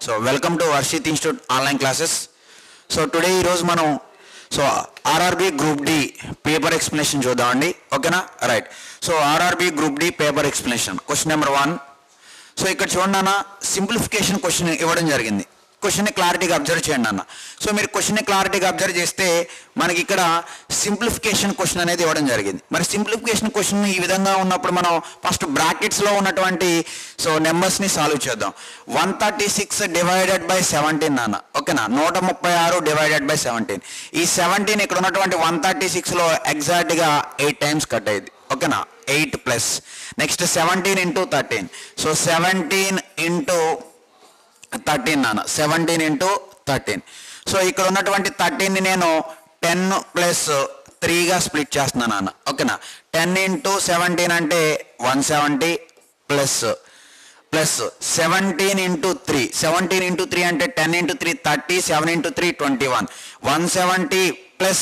So welcome to Varshith institute online classes so today ఈరోజు మనం so RRB group D paper explanation చూద్దామండి ఓకేనా right so RRB group D paper explanation question number one so ఇక్కడ చూడండి అన్న simplification question ఇవ్వడం జరిగింది క్వశ్చన్ని క్లారిటీగా అబ్జర్వ్ చేయండి అన్న సో మీరు క్వశ్చన్ని క్లారిటీగా అబ్జర్వ్ చేస్తే మనకి ఇక్కడ సింప్లిఫికేషన్ క్వశ్చన్ అనేది ఇవ్వడం జరిగింది మరి సింప్లిఫికేషన్ క్వశ్చన్ ఈ విధంగా ఉన్నప్పుడు మనం ఫస్ట్ బ్రాకెట్స్లో ఉన్నటువంటి సో నెంబర్స్ని సాల్వ్ చేద్దాం one thirty six divided by seventeen నాన్న ఓకేనా నూట ముప్పై ఆరు డివైడెడ్ బై సెవెంటీన్ ఈ సెవెంటీన్ ఇక్కడ ఉన్నటువంటి వన్ థర్టీ సిక్స్లో ఎగ్జాక్ట్గా ఎయిట్ టైమ్స్ కట్ అయ్యింది ఓకేనా eight plus next seventeen into thirteen so seventeen into thirteen నాన్న సెవెంటీన్ ఇంటూ థర్టీన్ సో ఇక్కడ ఉన్నటువంటి థర్టీన్ని నేను టెన్ ప్లస్ త్రీగా స్ప్లిట్ చేస్తున్నాను నాన్న ఓకేనా టెన్ ఇంటూ సెవెంటీన్ అంటే one seventy plus plus seventeen into three seventeen into three అంటే ten into three thirty seven into three twenty one one seventy plus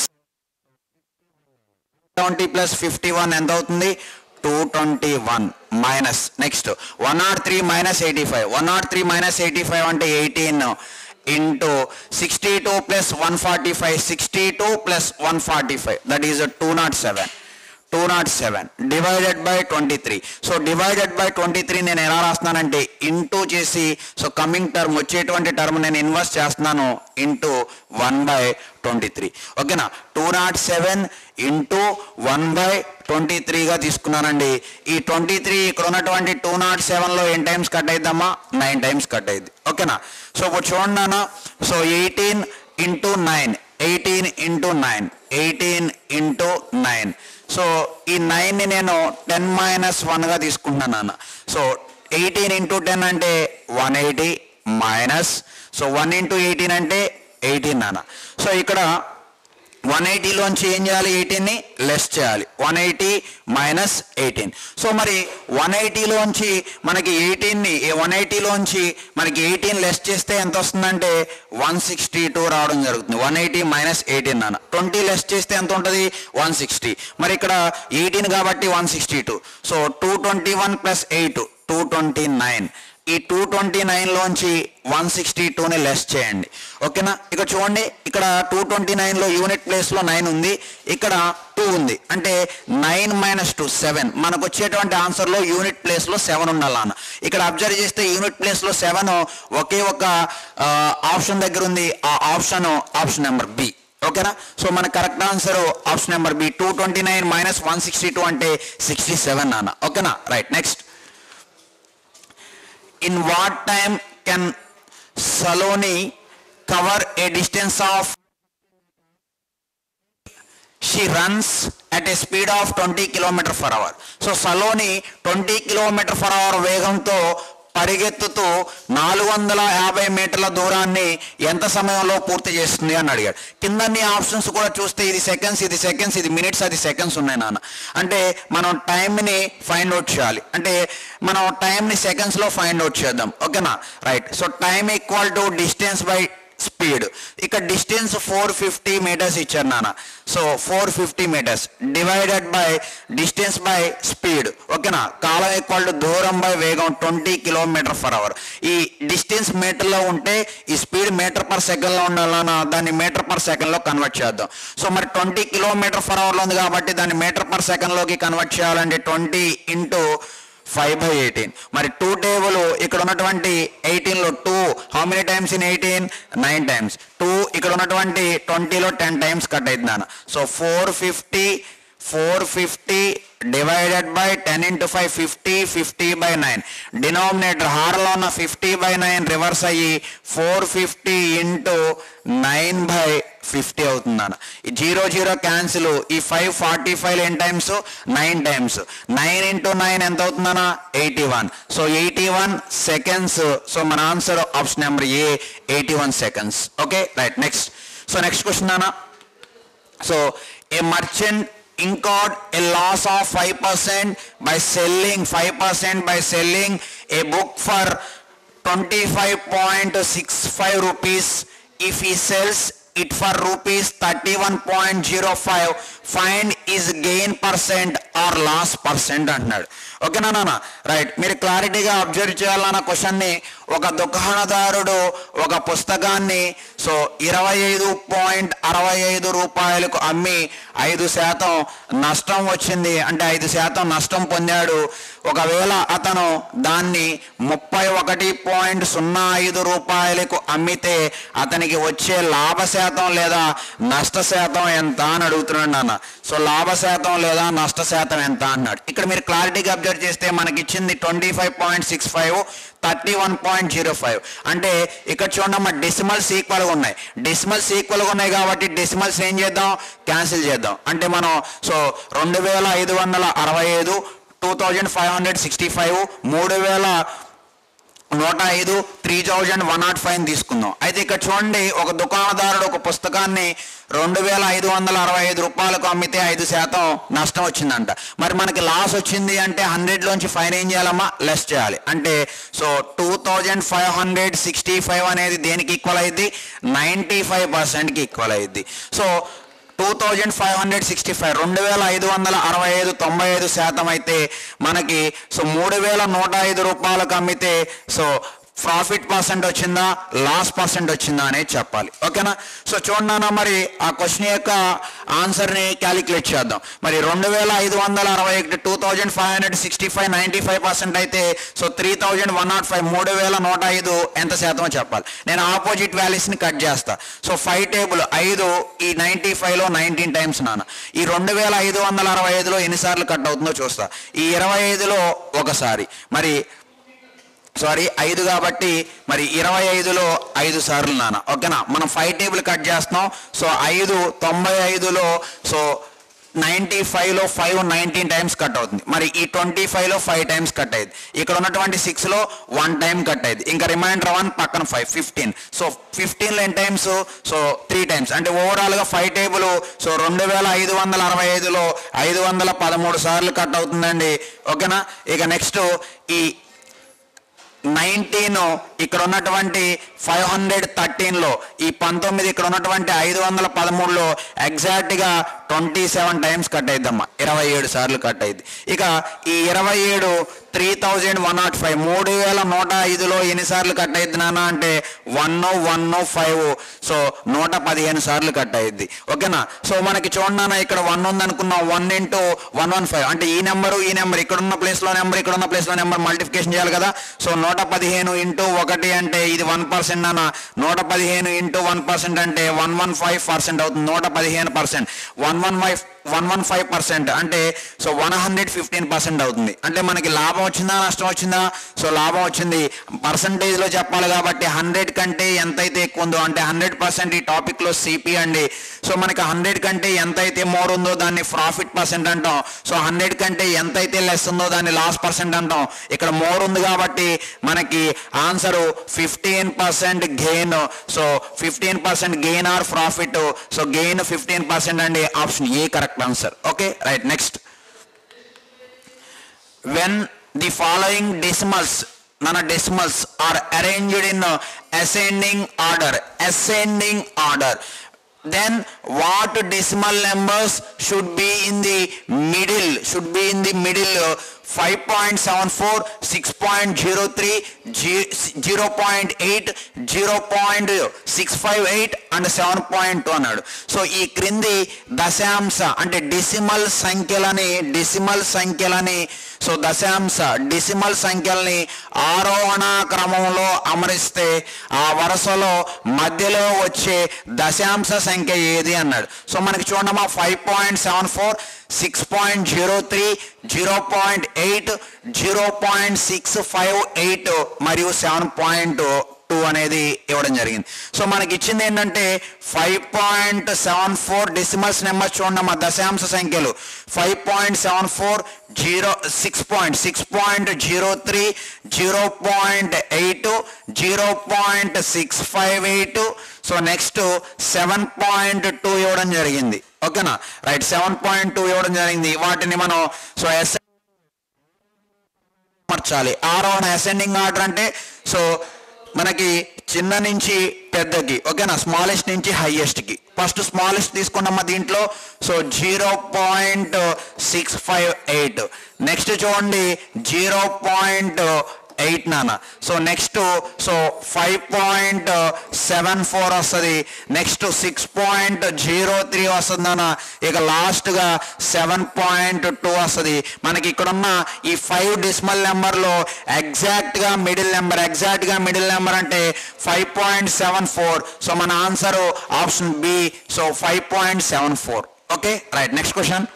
twenty plus fifty one ఎంత అవుతుంది two twenty one minus next one nought three minus eighty five one nought three minus eighty five అంటే eighteen into sixty two plus one forty five sixty two plus one forty five that is two nought seven two nought seven divided by twenty three so divided by twenty three నేను ఎలా రాస్తున్నానంటే into చేసి so coming term వచ్చేటువంటి term నేను invest చేస్తున్నాను into one by twenty three ఓకేనా two nought seven into one by twenty త్రీగా తీసుకున్నానండి ఈ ట్వంటీ త్రీ ఇక్కడ ఉన్నటువంటి టూ నాట్ సెవెన్లో ఎన్ టైమ్స్ కట్ అయిద్దమ్మా నైన్ టైమ్స్ కట్ అయింది ఓకేనా సో ఇప్పుడు చూడండి నాన్న so eighteen into nine eighteen into nine eighteen into nine so ఈ నైన్ని నేను టెన్ మైనస్ వన్గా తీసుకుంటున్నాను నాన్న సో ఎయిటీన్ ఇంటూ టెన్ అంటే one eighty minus so one into eighteen అంటే ఎయిటీన్ నాన్న సో ఇక్కడ వన్ ఎయిటీలోంచి ఏం చేయాలి ఎయిటీన్ని లెస్ చేయాలి one eighty minus eighteen so మరి వన్ ఎయిటీలోంచి మనకి ఎయిటీన్ని వన్ ఎయిటీలోంచి మనకి ఎయిటీన్ లెస్ చేస్తే ఎంత వస్తుందంటే వన్ సిక్స్టీ టూ రావడం జరుగుతుంది వన్ ఎయిటీ మైనస్ ఎయిటీన్ అన్న ట్వంటీ లెస్ చేస్తే ఎంత ఉంటుంది వన్ సిక్స్టీ మరి ఇక్కడ ఎయిటీన్ కాబట్టి one sixty two so two twenty one plus eight two twenty nine ఈ టూ ట్వంటీ నైన్లోంచి వన్ సిక్స్టీ టూని లెస్ చేయండి ఓకేనా ఇక చూడండి ఇక్కడ టూ ట్వంటీ నైన్లో యూనిట్ ప్లేస్లో నైన్ ఉంది ఇక్కడ టూ ఉంది అంటే నైన్ మైనస్ టూ సెవెన్ మనకు వచ్చేటువంటి ఆన్సర్లో యూనిట్ ప్లేస్లో సెవెన్ ఉండాలన్న ఇక్కడ అబ్జర్వ్ చేస్తే యూనిట్ ప్లేస్లో సెవెన్ ఒకే ఒక ఆప్షన్ దగ్గర ఉంది ఆ ఆప్షన్ ఆప్షన్ నెంబర్ బి ఓకేనా సో మన correct answer option number B two twenty nine minus one sixty two అంటే సిక్స్టీ సెవెన్ అన్న ఓకేనా right next in what time can Saloni cover a distance of she runs at a speed of 20 km per hour so Saloni 20 kilometre per hour వేగంతో పరిగెత్తుతూ నాలుగు వందల యాభై మీటర్ల దూరాన్ని ఎంత సమయంలో పూర్తి చేస్తుంది అని అడిగాడు కిందన్ని ఆప్షన్స్ కూడా చూస్తే ఇది సెకండ్స్ ఇది సెకండ్స్ ఇది మినిట్స్ అది సెకండ్స్ ఉన్నాయి నాన్న అంటే మనం టైంని ఫైండ్ అవుట్ చేయాలి అంటే మనం టైంని సెకండ్స్లో ఫైండ్ అవుట్ చేద్దాం ఓకేనా right so time equal to distance by speed ఇక్కడ డిస్టెన్స్ ఫోర్ ఫిఫ్టీ మీటర్స్ ఇచ్చారు నాన్న so four fifty metres divided by distance by speed ఓకేనా కాలం ఈక్వల్ టు దూరం బై వేగం ట్వంటీ కిలోమీటర్ పర్ అవర్ ఈ డిస్టెన్స్ మీటర్లో ఉంటే ఈ స్పీడ్ మీటర్ పర్ సెకండ్లో ఉండాలన్న దాన్ని మీటర్ పర్ సెకండ్లో కన్వర్ట్ చేద్దాం సో మరి ట్వంటీ కిలోమీటర్ పర్ అవర్లో ఉంది కాబట్టి దాన్ని మీటర్ పర్ సెకండ్లోకి కన్వర్ట్ చేయాలంటే twenty into five by eighteen మరి టూ టేబుల్ ఇక్కడ ఉన్నటువంటి ఎయిటీన్లో two how many times in eighteen nine times two ఇక్కడ ఉన్నటువంటి ట్వంటీలో టెన్ టైమ్స్ కట్ అవుతుంది అన్న so four fifty four fifty divided by ten into five fifty fifty by nine denominator హార్లో ఉన్న ఫిఫ్టీ బై నైన్ రివర్స్ అయ్యి four fifty into nine by fifty అవుతుందన్న ఈ జీరో జీరో క్యాన్సిల్ ఈ five forty five N times nine times nine into nine ఎంత అవుతుందన్న eighty one so eighty one seconds so మన answer option number A eighty one seconds okay right next so next question అన్న so a merchant incurred a loss of 5% by selling 5% by selling a book for 25.65 rupees if he sells it for rupees 31.05 find his gain percent or loss percent అంటున్నాడు ఓకేనా నాన్న right మీరు క్లారిటీగా observe చేయాలన్న క్వశ్చన్ని ఒక దుకాణదారుడు ఒక పుస్తకాన్ని సో ఇరవై ఐదు పాయింట్ అరవై ఐదు రూపాయలకు అమ్మి ఐదు శాతం నష్టం వచ్చింది అంటే ఐదు శాతం నష్టం పొందాడు ఒకవేళ అతను దాన్ని ముప్పై ఒకటి పాయింట్ సున్నా ఐదు రూపాయలకు అమ్మితే అతనికి వచ్చే లాభ శాతం లేదా నష్ట శాతం ఎంత అని అడుగుతున్నాడు నాన్న సో లాభ శాతం లేదా నష్ట శాతం ఎంత అన్నాడు ఇక్కడ మీరు క్లారిటీగా అబ్జర్వ్ చేస్తే మనకి ఇచ్చింది twenty five point six five thirty one point zero five అంటే ఇక్కడ చూడండి మా డెసిమల్స్ ఈక్వల్గా ఉన్నాయి డెసిమల్స్ ఈక్వల్గా ఉన్నాయి కాబట్టి డెసిమల్స్ ఏం చేద్దాం క్యాన్సిల్ చేద్దాం అంటే మనం సో రెండు వేల ఐదు వందల అరవై ఐదు two thousand five hundred sixty five మూడు వేల నూట ఐదు three thousand one not five తీసుకుందాం అయితే ఇక్కడ చూడండి ఒక దుకాణదారుడు ఒక పుస్తకాన్ని రెండు వేల ఐదు వందల అరవై ఐదు రూపాయలకు అమ్మితే ఐదు శాతం నష్టం వచ్చిందంట మరి మనకి లాస్ వచ్చింది అంటే హండ్రెడ్లోంచి ఫైన్ ఏం చేయాలమ్మా లెస్ చేయాలి అంటే so two thousand five hundred sixty five అనేది దేనికి ఈక్వల్ అయింది నైంటీ ఫైవ్ పర్సెంట్కి ఈక్వల్ అయింది so two thousand five hundred sixty five రెండు వేల ఐదు వందల అరవై ఐదు తొంభై ఐదు శాతం అయితే మనకి సో మూడు వేల నూట ఐదు రూపాయలకు అమ్మితే సో ప్రాఫిట్ పర్సెంట్ వచ్చిందా లాస్ పర్సెంట్ వచ్చిందా అనేది చెప్పాలి ఓకేనా సో చూడన్నా మరి ఆ క్వశ్చన్ యొక్క ఆన్సర్ని క్యాలిక్యులేట్ చేద్దాం మరి రెండు వేల ఐదు వందల అరవై ఒకటి two thousand five hundred sixty five ninety five percent అయితే so three thousand one not five మూడు వేల నూట ఐదు ఎంత శాతమో చెప్పాలి నేను ఆపోజిట్ వాల్యూస్ని కట్ చేస్తా సో ఫైవ్ టేబుల్ ఐదు ఈ నైంటీ ఫైవ్లో నైన్టీన్ టైమ్స్ నాన్న ఈ రెండు వేల ఐదు వందల అరవై ఐదులో ఎన్నిసార్లు కట్ అవుతుందో చూస్తా ఈ ఇరవై ఐదులో ఒకసారి మరి సారీ ఐదు కాబట్టి మరి ఇరవై ఐదులో ఐదు సార్లు నాన్న ఓకేనా మనం ఫైవ్ టేబుల్ కట్ చేస్తున్నాం సో ఐదు తొంభై ఐదులో సో నైంటీ ఫైవ్లో ఫైవ్ నైన్టీన్ టైమ్స్ కట్ అవుతుంది మరి ఈ ట్వంటీ ఫైవ్లో ఫైవ్ టైమ్స్ కట్ అయ్యింది ఇక్కడ ఉన్నటువంటి సిక్స్లో వన్ టైం కట్ అయ్యింది ఇంకా రిమైండర్ వన్ పక్కన ఫైవ్ ఫిఫ్టీన్ సో ఫిఫ్టీన్లో ఎన్ని టైమ్స్ సో త్రీ టైమ్స్ అంటే ఓవరాల్గా ఫైవ్ టేబుల్ సో రెండు వేల ఐదు వందల అరవై ఐదులో ఐదు వందల పదమూడు సార్లు కట్ అవుతుందండి ఓకేనా ఇక నెక్స్ట్ ఈ నైన్టీన్ ఇక్కడ ఉన్నటువంటి ఫైవ్ హండ్రెడ్ థర్టీన్లో ఈ పంతొమ్మిది ఇక్కడ ఉన్నటువంటి ఐదు వందల పదమూడులో ఎగ్జాక్ట్గా ట్వంటీ సెవెన్ టైమ్స్ కట్ అయిద్దమ్మా ఇరవై ఏడు సార్లు కట్ అయింది ఇక ఈ ఇరవై ఏడు three thousand one not five మూడు వేల నూట ఐదులో ఎన్నిసార్లు కట్ అయింది నాన్న అంటే వన్ వన్ ఫైవ్ సో నూట పదిహేను సార్లు కట్ అయ్యింది ఓకేనా సో మనకి చూడన్నా ఇక్కడ వన్ ఉంది అనుకున్నాం one into one one five అంటే ఈ నెంబరు ఈ నెంబర్ ఇక్కడ ఉన్న ప్లేస్లో నెంబర్ ఇక్కడ ఉన్న ప్లేస్లో నెంబర్ మల్టిఫికేషన్ చేయాలి కదా సో నూట పదిహేను ఇంటూ ఒకటి అంటే ఇది వన్ పర్సెంట్ అన్న నూట పదిహేను ఇంటూ వన్ పర్సెంట్ అంటే వన్ వన్ ఫైవ్ పర్సెంట్ అవుతుంది నూట పదిహేను percent one one five one one five percent అంటే so one hundred fifteen percent అవుతుంది అంటే మనకి లాభం వచ్చిందా నష్టం వచ్చిందా సో లాభం వచ్చింది పర్సంటేజ్లో చెప్పాలి కాబట్టి హండ్రెడ్ కంటే ఎంతైతే ఎక్కువ ఉందో అంటే హండ్రెడ్ పర్సెంట్ ఈ టాపిక్లో సిపి అండి సో మనకి హండ్రెడ్ కంటే ఎంతైతే మోర్ ఉందో దాన్ని ప్రాఫిట్ పర్సెంట్ అంటాం సో హండ్రెడ్ కంటే ఎంతైతే లెస్ ఉందో దాన్ని లాస్ పర్సెంట్ అంటాం ఇక్కడ మోర్ ఉంది కాబట్టి మనకి answer fifteen percent gain so fifteen percent gain or profit so gain fifteen percent అండి option A correct answer okay right next when the following decimals nana decimals are arranged in uh, ascending order ascending order then what decimal numbers should be in the middle should be in the middle uh, 5.74 6.03 G- 0.8 0.658 and seven point అన్నాడు సో ఈ క్రింది దశాంశ అంటే decimal సంఖ్యలని decimal సంఖ్యలని సో దశాంశ డెసిమల్ సంఖ్యల్ని ఆరోహణ క్రమంలో అమరిస్తే ఆ వరుసలో మధ్యలో వచ్చే దశాంశ సంఖ్య ఏది అన్నాడు సో మనకి చూడమ్మా five point seven four six point zero three zero point eight zero point six five eight మరియు సెవెన్ పాయింట్ టూ అనేది ఇవ్వడం జరిగింది సో మనకి ఇచ్చింది ఏంటంటే five point seven four decimals number చూడండి మా దశాంశ సంఖ్యలు five point seven four zero six point six point zero three zero point eight zero point six five eight so next seven point two ఇవ్వడం జరిగింది ఓకేనా రైట్ సెవెన్ పాయింట్ టూ ఇవ్వడం జరిగింది వాటిని మనం సో ఎస్ మార్చాలి ఆరోహణ అసెండింగ్ ఆర్డర్ అంటే సో మనకి చిన్న నుంచి పెద్దకి ఓకేనా స్మాలెస్ట్ నుంచి హైయెస్ట్ కి ఫస్ట్ స్మాలెస్ట్ తీసుకున్నామా దీంట్లో so zero point six five eight next చూడండి జీరో పాయింట్ ఎయిట్ నాన్న so next so five point seven four వస్తుంది next six point zero three వస్తుంది నాన్న ఇక లాస్ట్గా సెవెన్ పాయింట్ టూ వస్తుంది మనకి ఇక్కడ ఉన్న ఈ ఫైవ్ డిస్మల్ నెంబర్లో ఎగ్జాక్ట్గా మిడిల్ నెంబర్ ఎగ్జాక్ట్గా మిడిల్ నెంబర్ అంటే five point seven four so మన answer option B so five point seven four okay right next question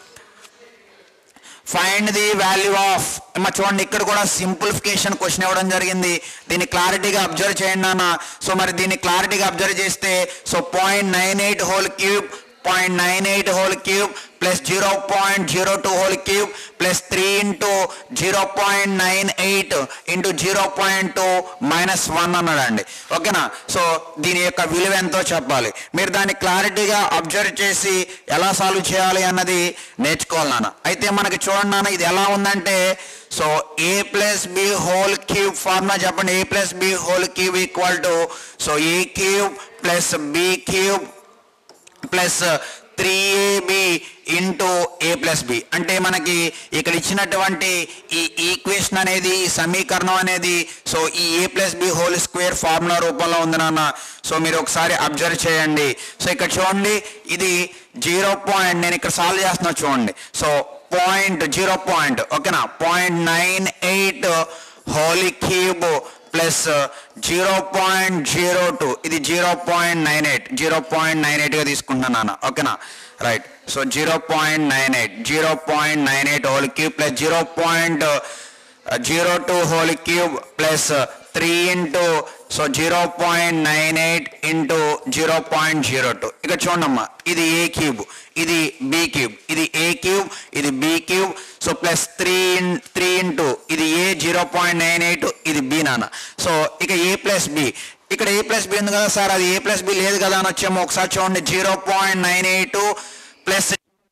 find the value of అమ్మ చూడండి ఇక్కడ కూడా సింప్లిఫికేషన్ క్వశ్చన్ ఇవ్వడం జరిగింది దీన్ని క్లారిటీగా అబ్జర్వ్ చేయండి నాన్న సో మరి దీన్ని క్లారిటీగా అబ్జర్వ్ చేస్తే so point nine eight whole cube point nine eight whole cube plus zero point zero two whole cube plus three into zero point nine eight into zero point two minus one అన్నాడండి ఓకేనా so దీని యొక్క విలువ ఎంతో చెప్పాలి మీరు దాన్ని క్లారిటీగా అబ్జర్వ్ చేసి ఎలా సాల్వ్ చేయాలి అన్నది నేర్చుకోవాలి నాన్న అయితే మనకి చూడండి నాన్న ఇది ఎలా ఉందంటే so A plus B whole cube formula చెప్పండి A plus B whole cube equal to so A cube plus B cube plus three AB into A plus B అంటే మనకి ఇక్కడ ఇచ్చినటువంటి ఈ ఈక్వేషన్ అనేది ఈ సమీకరణం అనేది సో ఈ A plus B whole square formula రూపంలో ఉంది నాన్న సో మీరు ఒకసారి అబ్జర్వ్ చేయండి సో ఇక్కడ చూడండి ఇది జీరో పాయింట్ నేను ఇక్కడ సాల్వ్ చేస్తున్నా చూడండి సో పాయింట్ జీరో పాయింట్ ఓకేనా point nine eight whole cube plus zero point zero two ఇది zero point nine eight zero point nine ఎయిట్గా తీసుకుంటున్నాను నాన్న ఓకేనా right so zero point nine eight zero point nine eight whole cube plus zero point zero two whole cube plus three into so zero point nine eight into zero point zero two ఇక చూడమ్మా ఇది A cube ఇది B cube ఇది A cube ఇది B cube so plus three in three into ఇది A zero point nine eight ఇది B నాన్న so ఇక ఏ ప్లస్ బి ఇక్కడ ఏ ప్లస్ బి ఉంది కదా సార్ అది ఏ ప్లస్ బి లేదు కదా అని వచ్చాము ఒకసారి చూడండి zero point nine eight plus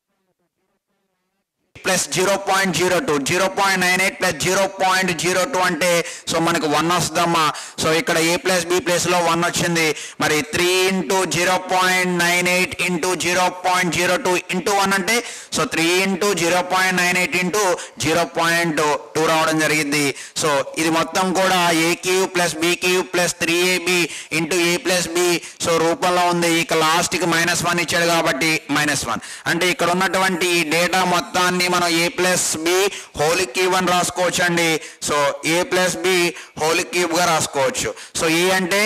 plus zero point zero two zero point nine eight plus zero point zero two అంటే సో మనకు వన్ వస్తుందమ్మా సో ఇక్కడ ఏ ప్లస్ బి ప్లస్లో వన్ వచ్చింది మరి three into zero point nine eight into zero point zero two into one అంటే so three into zero point nine eight into zero point two రావడం జరిగింది so ఇది మొత్తం కూడా A queue plus B cube plus three AB into A plus B so రూపంలో ఉంది ఇక లాస్ట్కి మైనస్ వన్ ఇచ్చాడు కాబట్టి మైనస్ వన్ అంటే ఇక్కడ ఉన్నటువంటి ఈ డేటా మొత్తాన్ని మనం A plus B whole cube అని రాసుకోవచ్చు అండి so A plus B whole cube గా రాసుకోవచ్చు సో ఏ అంటే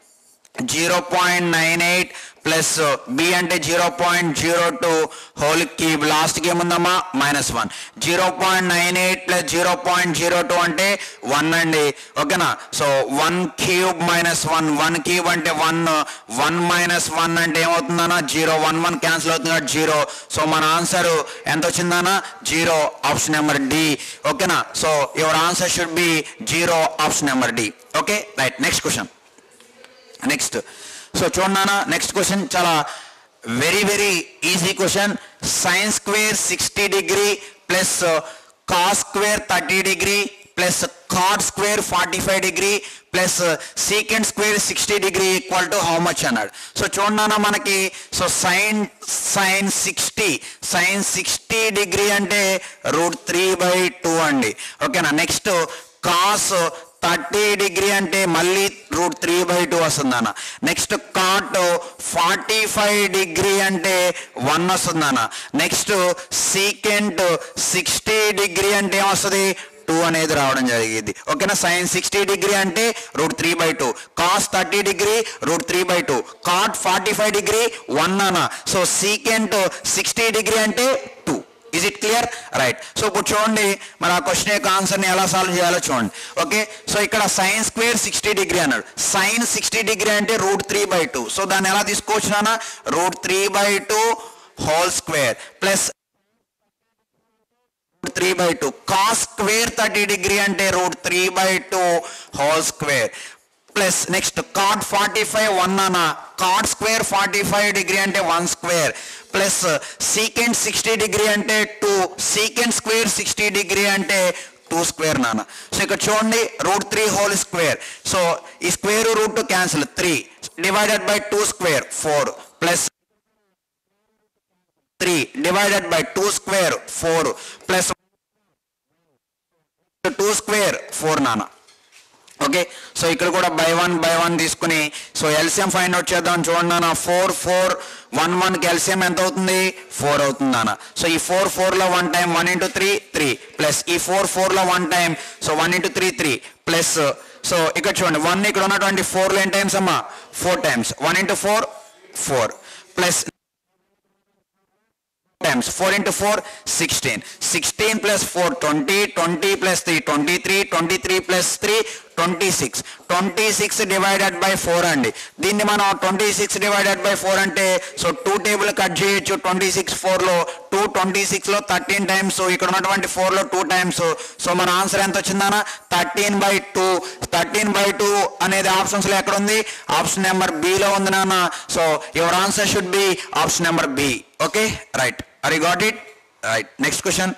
zero point nine eight plus B అంటే zero point zero two whole cube లాస్ట్కి ఏముందమ్మా minus one zero point nine eight plus zero point zero two అంటే one అండి ఓకేనా so one cube minus one one cube అంటే one one minus one అంటే ఏమవుతుందన్నా zero one one cancel అవుతుంది కాబట్టి జీరో సో మన ఆన్సర్ ఎంత వచ్చిందన్నా జీరో ఆప్షన్ నెంబర్ డి ఓకేనా so your answer should be zero option number D okay right next question next so చూడన్నా నెక్స్ట్ క్వశ్చన్ చాలా very very easy question sines square sixty degree plus cos square thirty degree plus cot square forty five degree plus secant square sixty degree equal to how much అన్నాడు so చూడన్నా మనకి so sine sine sixty sign sixty degree అంటే root three by two అండి ఓకేనా next cos thirty degree అంటే మళ్ళీ root three by two వస్తుందన్న next cot forty five degree అంటే వన్ వస్తుందన్న నెక్స్ట్ సీకెంట్ సిక్స్టీ డిగ్రీ అంటే ఏమొస్తుంది టూ అనేది రావడం జరిగింది ఓకేనా సైన్ సిక్స్టీ డిగ్రీ అంటే root three by two cos thirty degree root three by two cot forty five degree one అన్న సో సీకెంట్ సిక్స్టీ డిగ్రీ అంటే two is it clear right so ఇప్పుడు చూడండి మరి ఆ క్వశ్చన్ యొక్క ఆన్సర్ని ఎలా సాల్వ్ చేయాలో చూడండి ఓకే సో ఇక్కడ సైన్ స్క్వేర్ సిక్స్టీ డిగ్రీ అన్నాడు సైన్ సిక్స్టీ డిగ్రీ అంటే root three by two so దాన్ని ఎలా తీసుకోవచ్చు నాన్న root three by two whole square plus three by two cos square thirty degree అంటే root three by two whole square plus next cot forty five one అన్న cot square forty five degree అంటే one square plus second sixty degree అంటే two second square sixty degree అంటే two square నాన్న so ఇక్కడ చూడండి root three whole square so ఈ square root cancel three divided by two square four plus three divided by two square four plus two square four నాన్న okay so ఇక్కడ కూడా by one by one తీసుకుని so LCM find out చేద్దాం చూడండి నాన్న four four one one LCM ఎంత అవుతుంది four అవుతుంది నాన్న సో ఈ ఫోర్ ఫోర్ లో one time one into three three plus ఈ ఫోర్ ఫోర్ లో one time so one into three three plus so ఇక్కడ చూడండి వన్ ఇక్కడ ఉన్నటువంటి ఫోర్ లో ఎన్ టైమ్స్ అమ్మా four times one into four four plus times 4 into 4 16 16 plus 4 20 20 plus 3 23 23 plus 3 26 26 divided by 4 అండి దీన్ని మనం 26 divided by 4 అంటే సో టూ టేబుల్ కట్ చేయొచ్చు 26 4 లో 2 26 లో 13 టైమ్స్ ఇక్కడ ఉన్నటువంటి 4 లో 2 టైమ్స్ సో మన ఆన్సర్ ఎంత వచ్చిందన్న 13 బై 2 13 బై 2 అనేది ఆప్షన్స్ లో ఎక్కడ ఉంది ఆప్షన్ నెంబర్ బి లో ఉంది నాన్న so your answer should be option number B okay right are you got it right next question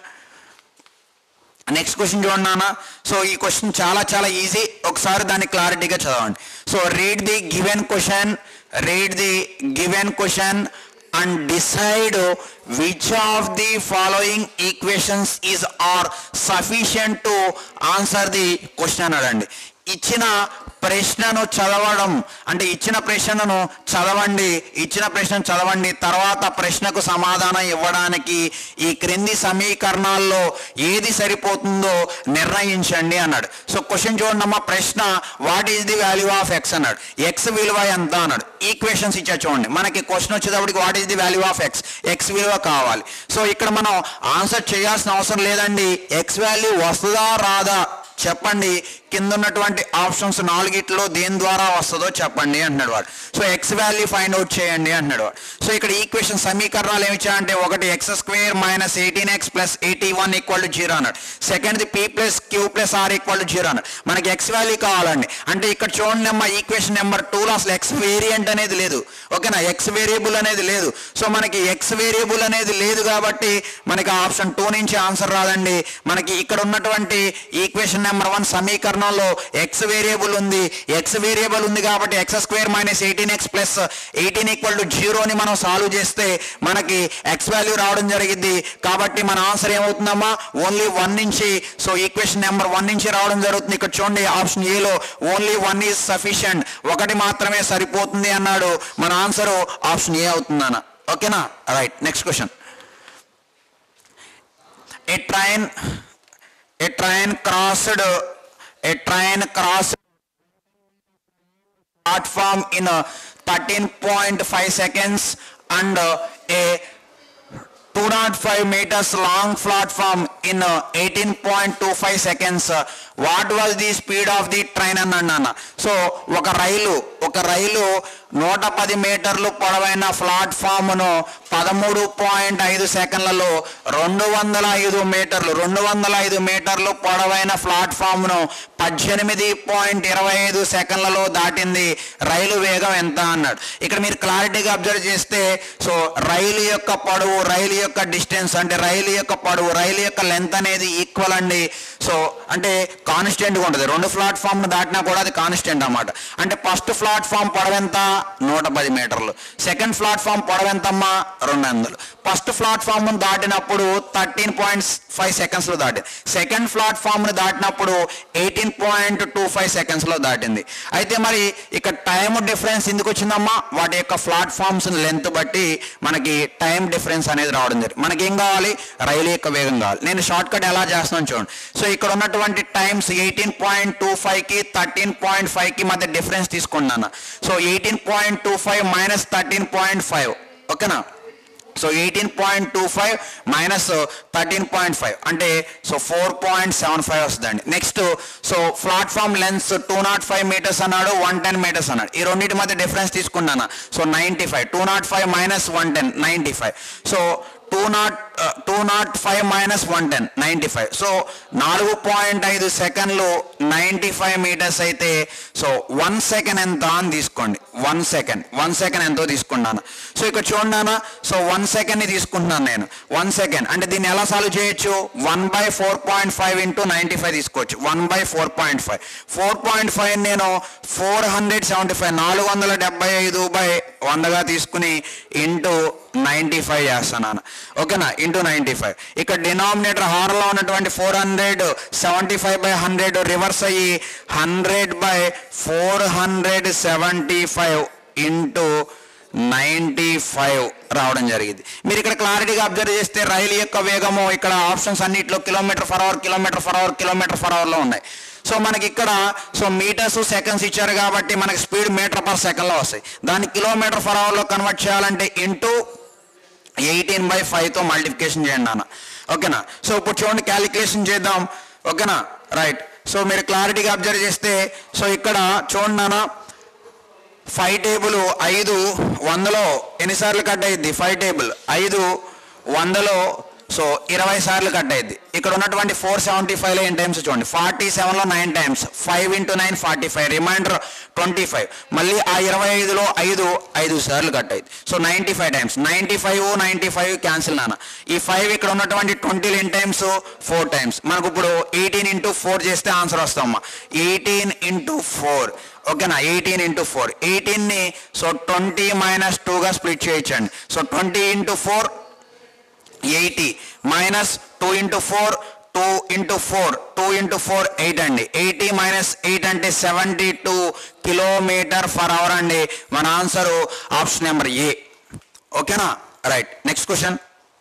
next question చూడండి నాన్న సో ఈ క్వశ్చన్ చాలా చాలా ఈజీ ఒకసారి దాన్ని క్లారిటీగా చదవండి so read the given question read the given question and decide which of the following equations is are sufficient to answer the question అన్నాడండి ఇచ్చిన ప్రశ్నను చదవడం అంటే ఇచ్చిన ప్రశ్నను చదవండి ఇచ్చిన ప్రశ్న చదవండి తర్వాత ప్రశ్నకు సమాధానం ఇవ్వడానికి ఈ క్రింది సమీకరణాల్లో ఏది సరిపోతుందో నిర్ణయించండి అన్నాడు సో క్వశ్చన్ చూడండి అమ్మా ప్రశ్న what is the value of x అన్నాడు ఎక్స్ విలువ ఎంత అన్నాడు ఈక్వేషన్స్ ఇచ్చా చూడండి మనకి క్వశ్చన్ వచ్చేటప్పటికి what is the value of x x విలువ కావాలి సో ఇక్కడ మనం ఆన్సర్ చేయాల్సిన అవసరం లేదండి ఎక్స్ వాల్యూ వస్తుందా రాదా చెప్పండి కింద ఉన్నటువంటి ఆప్షన్స్ నాలుగిట్లో దేని ద్వారా వస్తుందో చెప్పండి అంటున్నాడు వాడు so x value find out చేయండి అంటున్నాడు వాడు సో ఇక్కడ ఈక్వేషన్ సమీకరణాలు ఏమి ఇచ్చాయంటే ఒకటి x square minus eighteen x plus eighty one equal to zero అన్నాడు second the p plus q plus r equal to zero అన్నాడు మనకి ఎక్స్ వాల్యూ కావాలండి అంటే ఇక్కడ చూడండి అమ్మా ఈక్వేషన్ నెంబర్ టూలో అసలు ఎక్స్ వేరియంట్ అనేది లేదు ఓకేనా ఎక్స్ వేరియబుల్ అనేది లేదు సో మనకి ఎక్స్ వేరియబుల్ అనేది లేదు కాబట్టి మనకి ఆప్షన్ టూ నుంచి ఆన్సర్ రాదండి మనకి ఇక్కడ ఉన్నటువంటి ఈక్వేషన్ నెంబర్ వన్ సమీకరణంలో ఎక్స్ వేరియబుల్ ఉంది ఎక్స్ వేరియబుల్ ఉంది కాబట్టి x square minus eighteen x plus eighteen equal to జీరోని మనం సాల్వ్ చేస్తే మనకి ఎక్స్ వాల్యూ రావడం జరిగింది కాబట్టి మన ఆన్సర్ ఏమవుతుందమ్మా ఓన్లీ వన్ నుంచి సో ఈక్వేషన్ నెంబర్ వన్ నుంచి రావడం జరుగుతుంది ఇక్కడ చూడండి ఆప్షన్ ఏలో ఓన్లీ వన్ ఈజ్ సఫిషియంట్ ఒకటి మాత్రమే సరిపోతుంది అన్నాడు మన ఆన్సర్ ఆప్షన్ ఏ అవుతుందన్న ఓకేనా right next question a train a train crossed a train crossed platform in uh, 13.5 seconds and uh, a 205 meters long platform in uh, 18.25 seconds uh, what was the speed of the train అన్నాడు నాన్న so ఒక రైలు ఒక రైలు నూట పది మీటర్లు పొడవైన ప్లాట్ఫామ్ను పదమూడు point ఐదు సెకండ్లలో రెండు వందల ఐదు మీటర్లు రెండు వందల ఐదు మీటర్లు పొడవైన ప్లాట్ఫామ్ను పద్దెనిమిది పాయింట్ ఇరవై ఐదు సెకండ్లలో దాటింది రైలు వేగం ఎంత అన్నాడు ఇక్కడ మీరు క్లారిటీగా అబ్జర్వ్ చేస్తే సో రైలు యొక్క పొడవు రైలు యొక్క డిస్టెన్స్ అంటే రైలు యొక్క పొడవు రైలు యొక్క లెంత్ అనేది ఈక్వల్ అండి సో అంటే కాన్స్టెంట్గా ఉంటుంది రెండు ప్లాట్ఫామ్ను దాటినా కూడా అది కాన్స్టెంట్ అన్నమాట అంటే ఫస్ట్ ప్లాట్ఫామ్ పొడవు ఎంత నూట పది మీటర్లు సెకండ్ ప్లాట్ఫామ్ పొడవు ఎంతమ్మా రెండు వందలు ఫస్ట్ ప్లాట్ఫామ్ దాటినప్పుడు థర్టీన్ పాయింట్ ఫైవ్ సెకండ్స్లో దాటింది సెకండ్ ప్లాట్ఫామ్ను దాటినప్పుడు ఎయిటీన్ పాయింట్ టూ ఫైవ్ సెకండ్స్లో దాటింది అయితే మరి ఇక్కడ టైం డిఫరెన్స్ ఎందుకు వచ్చిందమ్మా వాటి యొక్క ప్లాట్ఫామ్స్ లెంత్ బట్టి మనకి టైం డిఫరెన్స్ అనేది రావడం జరిగింది మనకి ఏం కావాలి రైలు యొక్క వేగం కావాలి నేను షార్ట్ కట్ ఎలా చేస్తున్నాను చూడండి సో ఇక్కడ ఉన్నటువంటి టైమ్స్ ఎయిటీన్ పాయింట్ టూ ఫైవ్కి థర్టీన్ పాయింట్ ఫైవ్కి మధ్య డిఫరెన్స్ తీసుకున్నాను so eighteen point two five minus thirteen point five ఓకేనా so eighteen point two five minus thirteen point five అంటే so four point seven five వస్తుందండి next so platform lengths two naught five metres అన్నాడు one ten metres అన్నాడు ఈ రెండింటి మధ్య difference తీసుకున్నాను so ninety five two naught five minus one ten ninety five so two naught two naught five minus one ten ninety five so నాలుగు point ఐదు సెకండ్లు ninety five metres అయితే so one second ఎంత అని తీసుకోండి one second one second ఎంతో తీసుకున్నాను so ఇక్కడ చూడన్నానా సో వన్ సెకండ్ని తీసుకుంటున్నాను నేను వన్ సెకండ్ అంటే దీన్ని ఎలా సాల్వ్ చేయొచ్చు one by four point five into ninety five తీసుకోవచ్చు one by four point five four point five నేను ఫోర్ హండ్రెడ్ సెవెంటీ ఫైవ్ నాలుగు వందల డెబ్బై ఐదు బై వందగా తీసుకుని ఇంటూ నైంటీ ఫైవ్ చేస్తున్నాను ఓకేనా ఇంటూ నైంటీ ఫైవ్ ఇక్కడ డినామినేటర్ హార్లో ఉన్నటువంటి four hundred seventy five by hundred reverse అయ్యి hundred by four hundred seventy five into ninety five రావడం జరిగింది మీరు ఇక్కడ క్లారిటీగా అబ్జర్వ్ చేస్తే రైలు యొక్క వేగము ఇక్కడ ఆప్షన్స్ అన్నిట్లో kilometre per hour kilometre per hour kilometre per అవర్లో ఉన్నాయి సో మనకి ఇక్కడ సో మీటర్స్ సెకండ్స్ ఇచ్చారు కాబట్టి మనకి స్పీడ్ మీటర్ పర్ సెకండ్లో వస్తాయి దాన్ని కిలోమీటర్ ఫర్ అవర్లో కన్వర్ట్ చేయాలంటే ఇంటూ ఎయిటీన్ బై ఫైవ్తో మల్టిప్లికేషన్ చేయండి నాన్న ఓకేనా సో ఇప్పుడు చూడండి క్యాలిక్యులేషన్ చేద్దాం ఓకేనా రైట్ సో మీరు క్లారిటీగా అబ్జర్వ్ చేస్తే సో ఇక్కడ చూడండి నాన్న ఫైవ్ టేబుల్ ఐదు వందలో ఎన్నిసార్లు కట్ అయ్యిద్ది ఫైవ్ టేబుల్ ఐదు వందలో సో ఇరవై సార్లు కట్ అయ్యిద్ది ఇక్కడ ఉన్నటువంటి ఫోర్ సెవెంటీ ఫైవ్లో ఎన్ టైమ్స్ చూడండి ఫార్టీ సెవెన్లో nine times five into nine forty five remainder twenty five మళ్ళీ ఆ ఇరవై ఐదులో ఐదు ఐదు సార్లు కట్ అయ్యింది so ninety five times ninety five ninety five cancel నాన్న ఈ ఫైవ్ ఇక్కడ ఉన్నటువంటి ట్వంటీలు ఎన్ టైమ్స్ ఫోర్ టైమ్స్ మనకు ఇప్పుడు ఎయిటీన్ ఇంటూ ఫోర్ చేస్తే ఆన్సర్ వస్తామమ్మా ఎయిటీన్ ఇంటూ ఫోర్ ఓకేనా ఎయిటీన్ ఇంటూ ఫోర్ ఎయిటీన్ని సో ట్వంటీ మైనస్ టూగా స్ప్లిట్ చేయొచ్చండి so twenty into four eighty minus two into four two into four two into four eight అండి eighty minus eight అంటే seventy two kilometre per hour అండి మన answer option number A ఓకేనా right next question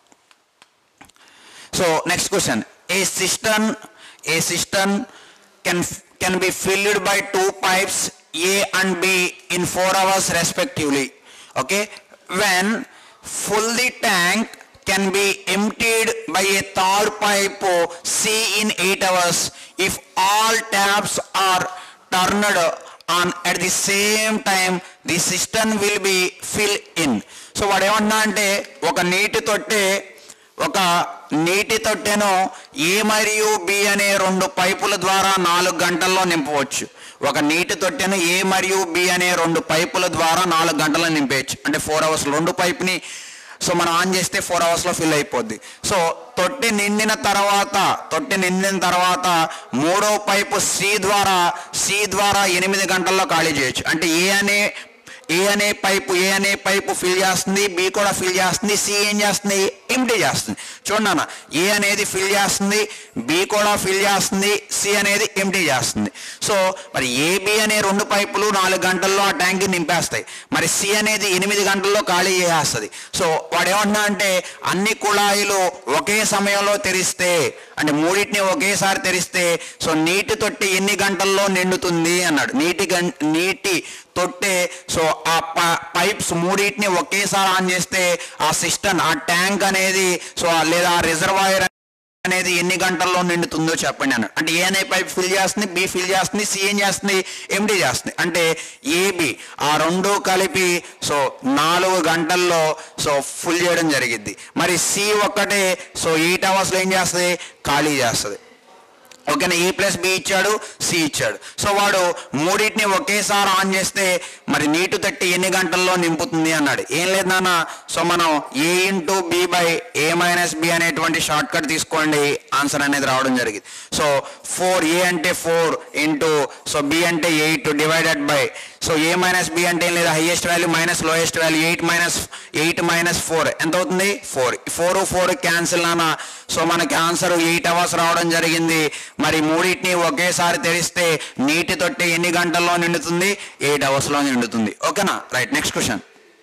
so next question a cistern a cistern can can be filled by two pipes A and B in four hours respectively okay when full the tank can be emptied by a third pipe C in 8 hours if all taps are turned on at the same time the cistern will be filled in so వాడు ఏమన్నా అంటే ఒక నీటి తొట్టె ఒక నీటి తొట్టెను ఏ మరియు B అనే రెండు పైపుల ద్వారా నాలుగు గంటల్లో నింపవచ్చు ఒక నీటి తొట్టెను ఏ మరియు బి అనే రెండు పైపుల ద్వారా నాలుగు గంటల్లో నింపేయచ్చు అంటే ఫోర్ అవర్స్ రెండు పైప్ని సో మనం ఆన్ చేస్తే ఫోర్ అవర్స్లో ఫిల్ అయిపోద్ది సో తొట్టి నిండిన తర్వాత తొట్టి నిండిన తర్వాత మూడో పైపు సి ద్వారా సి ద్వారా ఎనిమిది గంటల్లో ఖాళీ చేయొచ్చు అంటే ఏ అనే ఏ అనే పైపు ఏ అనే పైపు ఫిల్ చేస్తుంది బి కూడా ఫిల్ చేస్తుంది సి ఏం చేస్తుంది ఎంటీ చేస్తుంది చూడండి అన్న ఏ అనేది ఫిల్ చేస్తుంది బి కూడా ఫిల్ చేస్తుంది సి అనేది ఎంటీ చేస్తుంది సో మరి ఏబి అనే రెండు పైపులు నాలుగు గంటల్లో ఆ ట్యాంక్ నింపేస్తాయి మరి సి అనేది ఎనిమిది గంటల్లో ఖాళీ చేసేస్తుంది సో వాడు ఏమంటున్నా అంటే అన్ని కుళాయిలు ఒకే సమయంలో తెరిస్తే అంటే మూడింటిని ఒకేసారి తెరిస్తే సో నీటి తొట్టి ఎన్ని గంటల్లో నిండుతుంది అన్నాడు నీటి గం నీటి తొట్టే సో ఆ ప- పైప్స్ మూడింటిని ఒకేసారి ఆన్ చేస్తే ఆ సిస్టమ్ ఆ ట్యాంక్ అనేది సో ఆ లేదా ఆ రిజర్వాయర్ అనేది ఎన్ని గంటల్లో నిండుతుందో చెప్పండి అన్నాడు అంటే ఏ అనే పైప్ ఫిల్ చేస్తుంది బి ఫిల్ చేస్తుంది సి ఏం చేస్తుంది ఎండి చేస్తుంది అంటే ఏబి ఆ రెండు కలిపి సో నాలుగు గంటల్లో సో ఫుల్ చేయడం జరిగిద్ది మరి సి ఒక్కటే సో ఎయిట్ అవర్స్లో ఏం చేస్తుంది ఖాళీ చేస్తుంది ఓకేనా ఏ ప్లస్ బి ఇచ్చాడు సి ఇచ్చాడు సో వాడు మూడింటిని ఒకేసారి ఆన్ చేస్తే మరి నీటు తట్టి ఎన్ని గంటల్లో నింపుతుంది అన్నాడు ఏం లేదు నాన్న సో మనం A into B by A minus B అనేటువంటి షార్ట్ కట్ తీసుకోండి ఆన్సర్ అనేది రావడం జరిగింది సో ఫోర్ ఏ అంటే ఫోర్ ఇంటూ సో బి అంటే eight divided by so A minus B అంటే ఏం లేదు highest value minus lowest value eight minus eight minus four ఎంత అవుతుంది ఫోర్ ఫోర్ ఫోర్ క్యాన్సిల్ నాన్న సో మనకి ఆన్సర్ ఎయిట్ అవర్స్ రావడం జరిగింది మరి మూడింటిని ఒకేసారి తెరిస్తే నీటి తొట్టి ఎన్ని గంటల్లో నిండుతుంది ఎయిట్ అవర్స్లో నిండుతుంది ఓకేనా right next question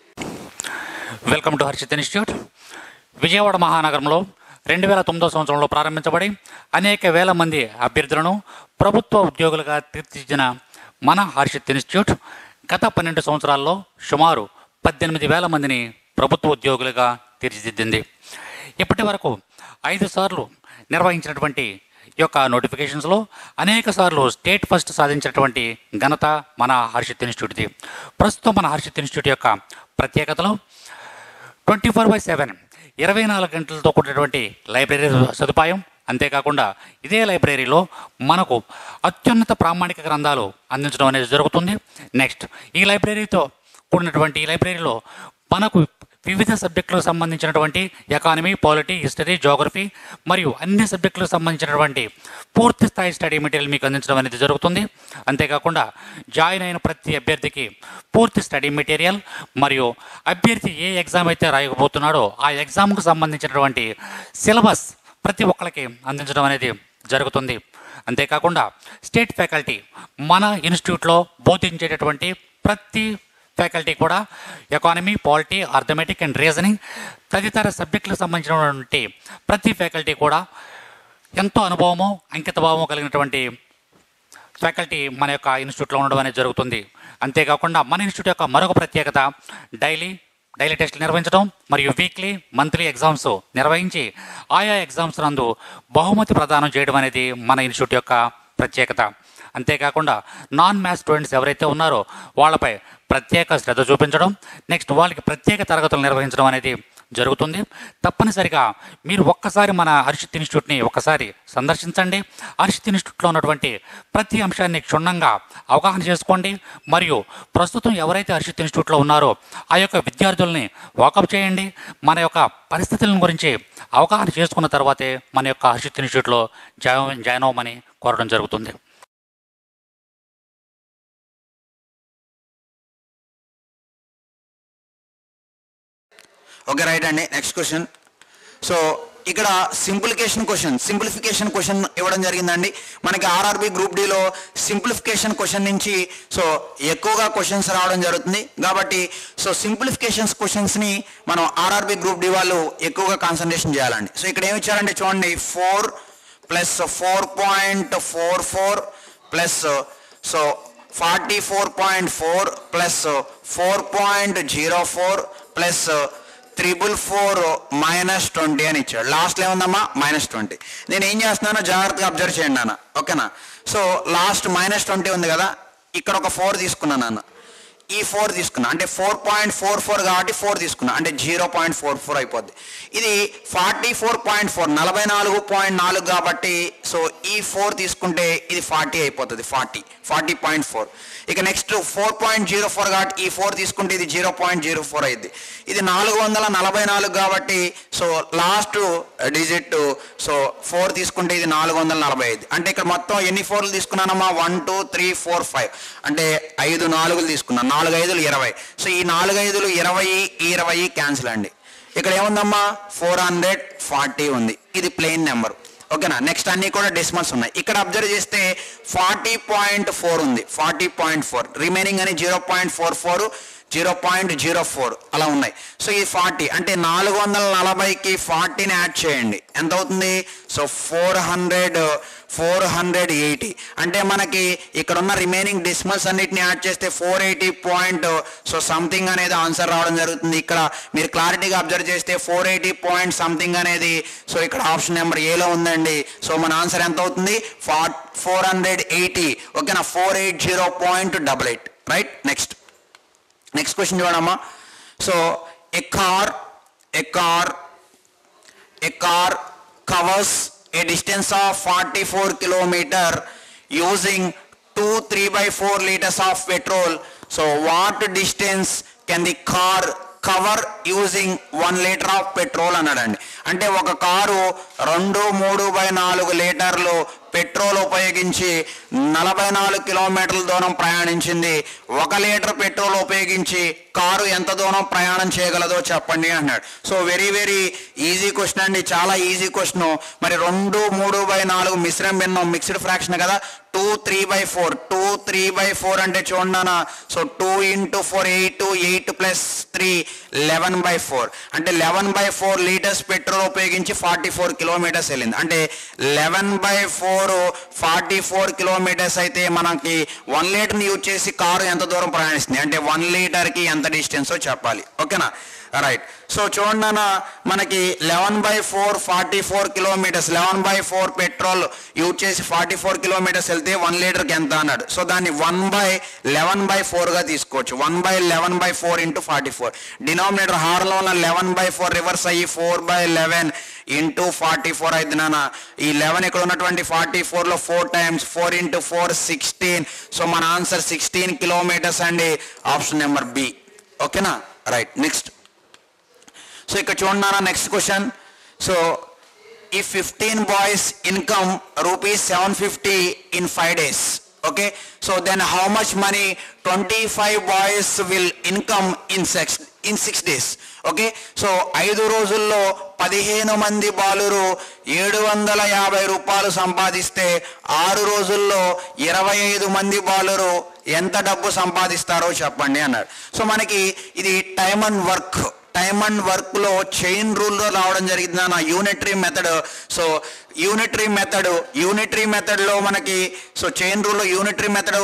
welcome to Harshit institute Vijayawada మహానగరంలో రెండు వేల తొమ్మిదో సంవత్సరంలో ప్రారంభించబడి అనేక వేల మంది అభ్యర్థులను ప్రభుత్వ ఉద్యోగులుగా తీర్చిదిద్దిన మన హర్షిత్ ఇన్స్టిట్యూట్ గత పన్నెండు సంవత్సరాల్లో సుమారు పద్దెనిమిది వేల మందిని ప్రభుత్వ ఉద్యోగులుగా తీర్చిదిద్దింది ఇప్పటి వరకు ఐదు సార్లు నిర్వహించినటువంటి ఈ యొక్క నోటిఫికేషన్స్లో అనేక సార్లు స్టేట్ ఫస్ట్ సాధించినటువంటి ఘనత మన హర్షిత్ ఇన్స్టిట్యూట్ది ప్రస్తుతం మన హర్షిత్ ఇన్స్టిట్యూట్ యొక్క ప్రత్యేకతలు ట్వంటీ ఫోర్ బై సెవెన్ ఇరవై నాలుగు గంటలతో కూడినటువంటి లైబ్రరీ సదుపాయం అంతేకాకుండా ఇదే లైబ్రరీలో మనకు అత్యున్నత ప్రామాణిక గ్రంథాలు అందించడం అనేది జరుగుతుంది నెక్స్ట్ ఈ లైబ్రరీతో కూడినటువంటి ఈ లైబ్రరీలో మనకు వివిధ సబ్జెక్టులకు సంబంధించినటువంటి ఎకానమీ పాలిటీ హిస్టరీ జోగ్రఫీ మరియు అన్ని సబ్జెక్టులకు సంబంధించినటువంటి పూర్తి స్థాయి స్టడీ మెటీరియల్ మీకు అందించడం అనేది జరుగుతుంది అంతేకాకుండా జాయిన్ అయిన ప్రతి అభ్యర్థికి పూర్తి స్టడీ మెటీరియల్ మరియు అభ్యర్థి ఏ ఎగ్జామ్ అయితే రాయకపోతున్నాడో ఆ ఎగ్జామ్కు సంబంధించినటువంటి సిలబస్ ప్రతి ఒక్కరికి అందించడం అనేది జరుగుతుంది అంతేకాకుండా స్టేట్ ఫ్యాకల్టీ మన ఇన్స్టిట్యూట్లో బోధించేటటువంటి ప్రతి ఫ్యాకల్టీ కూడా economy polity arithmetic and reasoning తదితర సబ్జెక్టులకు సంబంధించినటువంటి ప్రతి ఫ్యాకల్టీ కూడా ఎంతో అనుభవము అంకితభావము కలిగినటువంటి ఫ్యాకల్టీ మన యొక్క ఇన్స్టిట్యూట్లో ఉండడం అనేది జరుగుతుంది అంతేకాకుండా మన ఇన్స్టిట్యూట్ యొక్క మరొక ప్రత్యేకత డైలీ డైలీ టెస్టులు నిర్వహించడం మరియు వీక్లీ మంత్లీ ఎగ్జామ్స్ నిర్వహించి ఆయా ఎగ్జామ్స్ నందు బహుమతి ప్రదానం చేయడం అనేది మన ఇన్స్టిట్యూట్ యొక్క ప్రత్యేకత అంతేకాకుండా నాన్ మ్యాథ్స్ స్టూడెంట్స్ ఎవరైతే ఉన్నారో వాళ్ళపై ప్రత్యేక శ్రద్ధ చూపించడం నెక్స్ట్ వాళ్ళకి ప్రత్యేక తరగతులు నిర్వహించడం అనేది జరుగుతుంది తప్పనిసరిగా మీరు ఒక్కసారి మన హర్షిత్ ఇన్స్టిట్యూట్ని ఒక్కసారి సందర్శించండి హర్షిత్ ఇన్స్టిట్యూట్లో ఉన్నటువంటి ప్రతి అంశాన్ని క్షుణ్ణంగా అవగాహన చేసుకోండి మరియు ప్రస్తుతం ఎవరైతే హర్షిత్ ఇన్స్టిట్యూట్లో ఉన్నారో ఆ యొక్క విద్యార్థుల్ని వాకప్ చేయండి మన యొక్క పరిస్థితుల గురించి అవగాహన చేసుకున్న తర్వాతే మన యొక్క హర్షిత్ ఇన్స్టిట్యూట్లో జాయిన్ జాయిన్ అవ్వమని కోరడం జరుగుతుంది ఓకే రైట్ అండి నెక్స్ట్ క్వశ్చన్ సో ఇక్కడ సింప్లికేషన్ క్వశ్చన్ సింప్లిఫికేషన్ క్వశ్చన్ ఇవ్వడం జరిగిందండి మనకి ఆర్ఆర్బి గ్రూప్ డిలో సింప్లిఫికేషన్ క్వశ్చన్ నుంచి సో ఎక్కువగా క్వశ్చన్స్ రావడం జరుగుతుంది కాబట్టి సో సింప్లిఫికేషన్స్ క్వశ్చన్స్ని మనం ఆర్ఆర్బి గ్రూప్ డి వాళ్ళు ఎక్కువగా కాన్సన్ట్రేషన్ చేయాలండి సో ఇక్కడ ఏమి ఇచ్చారంటే చూడండి four plus four point four four plus so forty four point four plus four point zero four plus triple four minus twenty అని ఇచ్చాడు లాస్ట్లో ఏముందమ్మా మైనస్ ట్వంటీ నేను ఏం చేస్తున్నానో జాగ్రత్తగా అబ్జర్వ్ చేయండి నాన్న ఓకేనా సో లాస్ట్ మైనస్ ట్వంటీ ఉంది కదా ఇక్కడ ఒక ఫోర్ తీసుకున్నాను నాన్న ఈ ఫోర్ తీసుకున్నా అంటే ఫోర్ పాయింట్ ఫోర్ ఫోర్ కాబట్టి ఫోర్ తీసుకున్నా అంటే జీరో పాయింట్ ఫోర్ ఫోర్ అయిపోద్ది ఇది ఫార్టీ ఫోర్ పాయింట్ ఫోర్ నలభై నాలుగు పాయింట్ నాలుగు కాబట్టి సో ఈ ఫోర్ తీసుకుంటే ఇది ఫార్టీ అయిపోతుంది ఫార్టీ ఫార్టీ పాయింట్ ఫోర్ ఇక next four point zero four కాబట్టి ఈ ఫోర్ తీసుకుంటే ఇది జీరో పాయింట్ జీరో ఫోర్ అయింది ఇది నాలుగు వందల నలభై నాలుగు కాబట్టి so last digit so four తీసుకుంటే ఇది నాలుగు వందల నలభై ఐదు అంటే ఇక్కడ మొత్తం ఎన్ని ఫోర్లు తీసుకున్నానమ్మా one two three four five అంటే ఐదు నాలుగులు తీసుకున్నాను నాలుగు ఐదులు ఇరవై సో ఈ నాలుగు ఐదులు ఇరవై ఈ ఇరవై క్యాన్సిల్ అండి ఇక్కడ ఏముందమ్మా ఫోర్ హండ్రెడ్ ఫార్టీ ఉంది ఇది ప్లెయిన్ నెంబర్ ఓకేనా నెక్స్ట్ అన్ని కూడా డెసిమల్స్ ఉన్నాయి ఇక్కడ అబ్జర్వ్ చేస్తే ఫార్టీ పాయింట్ ఫోర్ ఉంది ఫార్టీ పాయింట్ ఫోర్ రిమైనింగ్ అని zero point four four zero point zero four అలా ఉన్నాయి సో ఈ ఫార్టీ అంటే నాలుగు వందల నలభైకి ఫార్టీని యాడ్ చేయండి ఎంత అవుతుంది so four hundred four hundred eighty అంటే మనకి ఇక్కడ ఉన్న రిమైనింగ్ డిస్మల్స్ అన్నిటిని యాడ్ చేస్తే four eighty point so something అనేది ఆన్సర్ రావడం జరుగుతుంది ఇక్కడ మీరు క్లారిటీగా అబ్జర్వ్ చేస్తే ఫోర్ ఎయిటీ పాయింట్ సంథింగ్ అనేది సో ఇక్కడ ఆప్షన్ నెంబర్ ఏలో ఉందండి సో మన ఆన్సర్ ఎంత అవుతుంది ఫార్ ఫోర్ హండ్రెడ్ ఎయిటీ ఓకేనా four eight zero point double eight right next next question చూడమ్మా so a car a car a car covers a distance of 44 kilometer using two 3 by 4 liters of petrol so what distance can the car cover using one litre of petrol అన్నాడండి అంటే ఒక car రెండు మూడు by నాలుగు లీటర్లు petrol ఉపయోగించి నలభై నాలుగు కిలోమీటర్ల దూరం ప్రయాణించింది ఒక లీటర్ పెట్రోల్ ఉపయోగించి కారు ఎంత దూరం ప్రయాణం చేయగలదో చెప్పండి అన్నాడు so very very easy question అండి చాలా ఈజీ క్వశ్చన్ మరి రెండు మూడు బై నాలుగు మిశ్రమ భిన్నం మిక్స్డ్ ఫ్రాక్షన్ కదా two three by four two three by four అంటే చూడనా so two into four eight eight plus three eleven by four అంటే eleven by four litres petrol ఉపయోగించి ఫార్టీ ఫోర్ కిలోమీటర్స్ వెళ్ళింది అంటే eleven by four forty four kilometres అయితే మనకి one లీటర్ని use చేసి కారు ఎంత దూరం ప్రయాణిస్తుంది అంటే వన్ లీటర్కి ఎంత డిస్టెన్సో చెప్పాలి ఓకేనా రైట్ సో చూడండి అన్న మనకి eleven by four forty four kilometres eleven by four petrol use చేసి ఫార్టీ ఫోర్ కిలోమీటర్స్ వెళ్తే వన్ లీటర్కి ఎంత అన్నాడు సో దాన్ని వన్ బై లెవెన్ బై ఫోర్గా తీసుకోవచ్చు one by eleven by four into forty four denominator హార్లో ఉన్న లెవెన్ బై ఫోర్ రివర్స్ అయ్యి four by eleven into forty four అయితే నాన్న ఈ లెవెన్ ఇక్కడ ఉన్నటువంటి ఫార్టీ ఫోర్లో four times four into four sixteen so మన ఆన్సర్ సిక్స్టీన్ కిలోమీటర్స్ అండి ఆప్షన్ నెంబర్ బి ఓకేనా రైట్ నెక్స్ట్ సో ఇక్కడ చూడన్నారా నెక్స్ట్ క్వశ్చన్ సో ఈ fifteen boys income rupees seven fifty in five days okay so then how much money twenty five boys will income in six in six days okay so ఐదు రోజుల్లో పదిహేను మంది బాలురు ఏడు వందల యాభై రూపాయలు సంపాదిస్తే ఆరు రోజుల్లో ఇరవై ఐదు మంది బాలురు ఎంత డబ్బు సంపాదిస్తారో చెప్పండి అన్నాడు సో మనకి ఇది time and work time and work లో చైన్ రూల్ లో రావడం జరిగింది నా unitary method so unitary method unitary method లో మనకి సో చైన్ రూల్ లో యూనిటరీ మెథడ్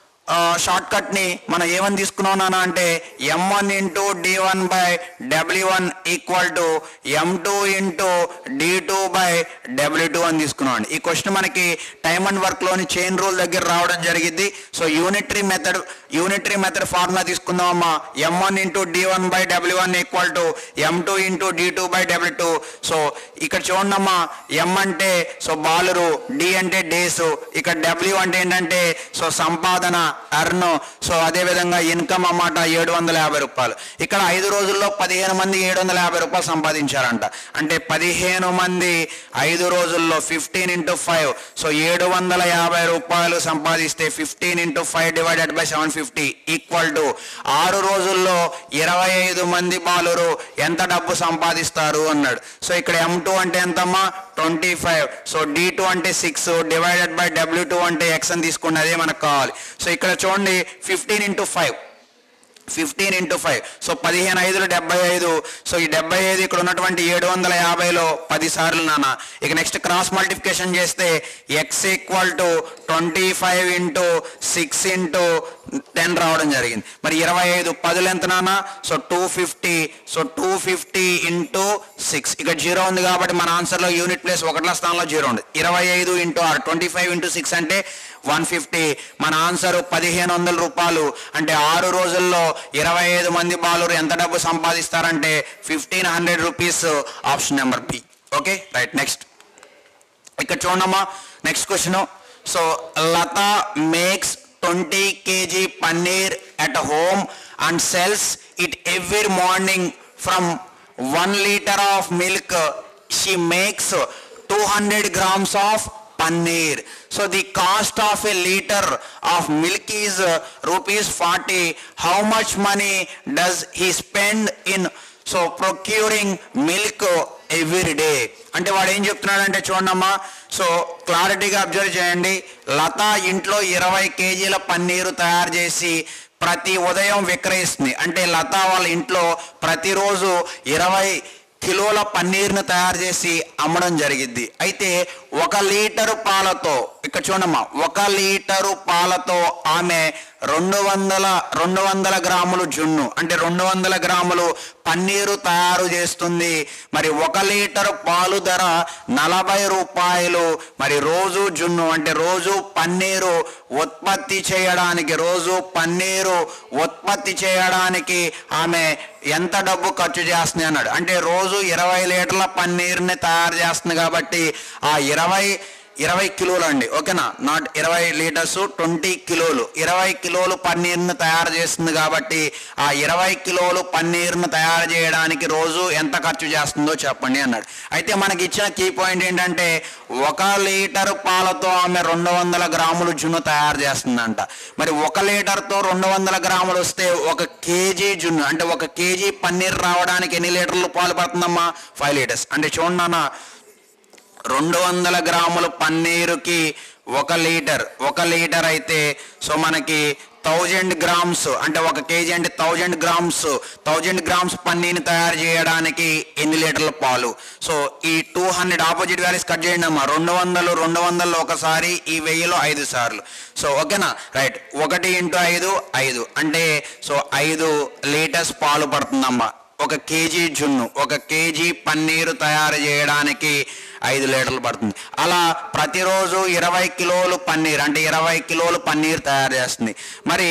షార్ట్ కట్ ని మనం ఏమని తీసుకున్నాం నాన్న అంటే M one into D one by W one equal to M two into D two by W two అని తీసుకున్నాం అండి ఈ క్వశ్చన్ మనకి టైమ్ అండ్ వర్క్ లోని చైన్ రూల్ దగ్గర రావడం జరిగింది so unitary method unitary method formula తీసుకుందామమ్మా M one into D one by W one equal to M two into D two by W two so ఇక్కడ చూడమ్మా ఎం అంటే so బాలురు D అంటే డేస్ ఇక్కడ డబ్ల్యూ అంటే ఏంటంటే సో సంపాదన అర్న్ సో అదే విధంగా ఇన్కమ్ అన్నమాట ఏడు వందల యాభై రూపాయలు ఇక్కడ ఐదు రోజుల్లో పదిహేను మంది ఏడు వందల యాభై రూపాయలు సంపాదించారంట అంటే పదిహేను మంది ఐదు రోజుల్లో ఫిఫ్టీన్ ఇంటూ ఫైవ్ సో ఏడు వందల యాభై రూపాయలు సంపాదిస్తే fifteen into five divided by seven fifty equal to ఆరు రోజుల్లో ఇరవై ఐదు మంది బాలురు ఎంత డబ్బు సంపాదిస్తారు అన్నాడు సో ఇక్కడ ఎం టూ అంటే ఎంతమ్మా twenty five so D two అంటే six divided by W two అంటే ఎక్స్ అని తీసుకుంటే అదే మనకు కావాలి సో ఇక్కడ చూడండి fifteen into five fifteen into five so పదిహేను ఐదులు డెబ్బై ఐదు సో ఈ డెబ్బై ఐదు ఇక్కడ ఉన్నటువంటి ఏడు వందల యాభైలో పది సార్లు నాన్న ఇక నెక్స్ట్ క్రాస్ మల్టిప్లికేషన్ చేస్తే X equal to twenty five into six into ten రావడం జరిగింది మరి ఇరవై ఐదు పదులు ఎంత నాన్న so two fifty so two fifty into six ఇక్కడ జీరో ఉంది కాబట్టి మన ఆన్సర్లో యూనిట్ ప్లేస్ ఒకట్ల స్థానంలో జీరో ఉంది ఇరవై ఐదు ఇంటూ ఆరు ట్వంటీ ఫైవ్ ఇంటూ సిక్స్ అంటే వన్ ఫిఫ్టీ మన ఆన్సర్ పదిహేను వందల రూపాయలు అంటే ఆరు రోజుల్లో ఇరవై ఐదు మంది బాలురు ఎంత డబ్బు సంపాదిస్తారంటే fifteen hundred rupees option number B okay right next ఇక్కడ చూడమ్మా next question so Latha makes twenty KG paneer at home and sells it every morning from one litre of milk she makes two hundred grams of paneer so the cost of a liter of milk is uh, rupees 40 how much money does he spend in so procuring milk every day అంటే వాడు ఏం చెప్తున్నాడంటే చూడమ్మా so క్లారిటీగా observe చేయండి లత ఇంట్లో ఇరవై కేజీల పన్నీరు తయారు చేసి ప్రతి ఉదయం విక్రయిస్తుంది అంటే లత వాళ్ళ ఇంట్లో ప్రతిరోజు ఇరవై కిలోల పన్నీర్ను తయారు చేసి అమ్మడం జరిగింది అయితే ఒక లీటరు పాలతో ఇక్కడ చూడమ్మా ఒక లీటరు పాలతో ఆమె రెండు వందల రెండు వందల గ్రాములు జున్ను అంటే రెండు వందల గ్రాములు పన్నీరు తయారు చేస్తుంది మరి ఒక లీటరు పాలు ధర నలభై రూపాయలు మరి రోజు జున్ను అంటే రోజు పన్నీరు ఉత్పత్తి చేయడానికి రోజు పన్నీరు ఉత్పత్తి చేయడానికి ఆమె ఎంత డబ్బు ఖర్చు చేస్తుంది అన్నాడు అంటే రోజు ఇరవై లీటర్ల పన్నీర్ని తయారు చేస్తుంది కాబట్టి ఆ ఇరవై ఇరవై కిలోలు అండి ఓకేనా నాట్ ఇరవై లీటర్స్ ట్వంటీ కిలోలు ఇరవై కిలోలు పన్నీర్ను తయారు చేస్తుంది కాబట్టి ఆ ఇరవై కిలోలు పన్నీర్ను తయారు చేయడానికి రోజు ఎంత ఖర్చు చేస్తుందో చెప్పండి అన్నాడు అయితే మనకి ఇచ్చిన కీ పాయింట్ ఏంటంటే ఒక లీటర్ పాలతో ఆమె రెండు వందల గ్రాములు జున్ను తయారు చేస్తుందంట మరి ఒక లీటర్తో రెండు వందల గ్రాములు వస్తే ఒక కేజీ జున్ను అంటే ఒక కేజీ పన్నీర్ రావడానికి ఎన్ని లీటర్లు పాలు పడుతుందమ్మా ఫైవ్ లీటర్స్ అంటే చూడండి అన్న రెండు వందల గ్రాముల పన్నీరుకి ఒక లీటర్ ఒక లీటర్ అయితే సో మనకి థౌజండ్ గ్రామ్స్ అంటే ఒక కేజీ అంటే థౌజండ్ గ్రామ్స్ థౌజండ్ గ్రామ్స్ పన్నీర్ని తయారు చేయడానికి ఎన్ని లీటర్ల పాలు సో ఈ two hundred opposite values cut చేయండి అమ్మా రెండు వందలు రెండు వందలు ఒకసారి ఈ వెయ్యిలో ఐదు సార్లు సో ఓకేనా రైట్ ఒకటి ఇంటూ ఐదు ఐదు అంటే సో ఐదు లీటర్స్ పాలు పడుతుందమ్మా ఒక కేజీ జున్ను ఒక కేజీ పన్నీరు తయారు చేయడానికి ఐదు లీటర్లు పడుతుంది అలా ప్రతిరోజు ఇరవై కిలోలు పన్నీర్ అంటే ఇరవై కిలోలు పన్నీర్ తయారు చేస్తుంది మరి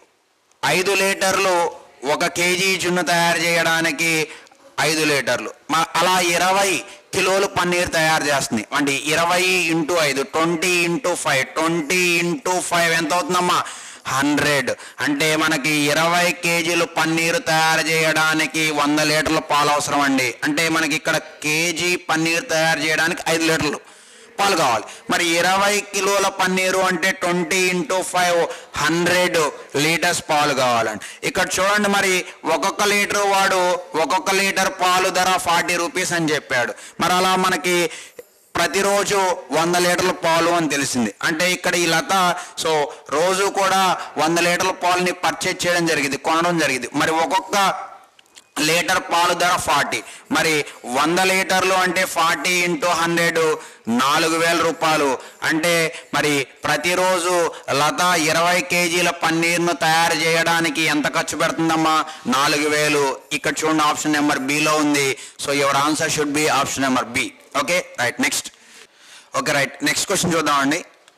ఐదు లీటర్లు ఒక కేజీ జున్ను తయారు చేయడానికి ఐదు లీటర్లు మ- అలా ఇరవై కిలోలు పన్నీర్ తయారు చేస్తుంది అంటే ఇరవై ఇంటూ ఐదు twenty into five twenty into five ఎంత అవుతుందమ్మా హండ్రెడ్ అంటే మనకి ఇరవై కేజీలు పన్నీరు తయారు చేయడానికి వంద లీటర్ల పాలు అవసరం అండి అంటే మనకి ఇక్కడ కేజీ పన్నీర్ తయారు చేయడానికి ఐదు లీటర్లు పాలు కావాలి మరి ఇరవై కిలోల పన్నీరు అంటే twenty into five hundred litres పాలు కావాలండి ఇక్కడ చూడండి మరి ఒక్కొక్క లీటర్ వాడు ఒక్కొక్క లీటర్ పాలు ధర ఫార్టీ రూపీస్ అని చెప్పాడు మరి అలా మనకి ప్రతిరోజు వంద లీటర్ల పాలు అని తెలిసింది అంటే ఇక్కడ ఈ లత సో రోజు కూడా వంద లీటర్ల పాలుని పర్చేజ్ చేయడం జరిగింది కొనడం జరిగింది మరి ఒక్కొక్క లీటర్ పాలు ధర ఫార్టీ మరి వంద లీటర్లు అంటే ఫార్టీ ఇంటూ హండ్రెడ్ నాలుగు వేల రూపాయలు అంటే మరి ప్రతిరోజు లత ఇరవై కేజీల పన్నీర్ను తయారు చేయడానికి ఎంత ఖర్చు పెడుతుందమ్మా నాలుగు వేలు ఇక్కడ చూడండి ఆప్షన్ నెంబర్ బిలో ఉంది so your answer should be option number B okay right next okay right next question చూద్దామండి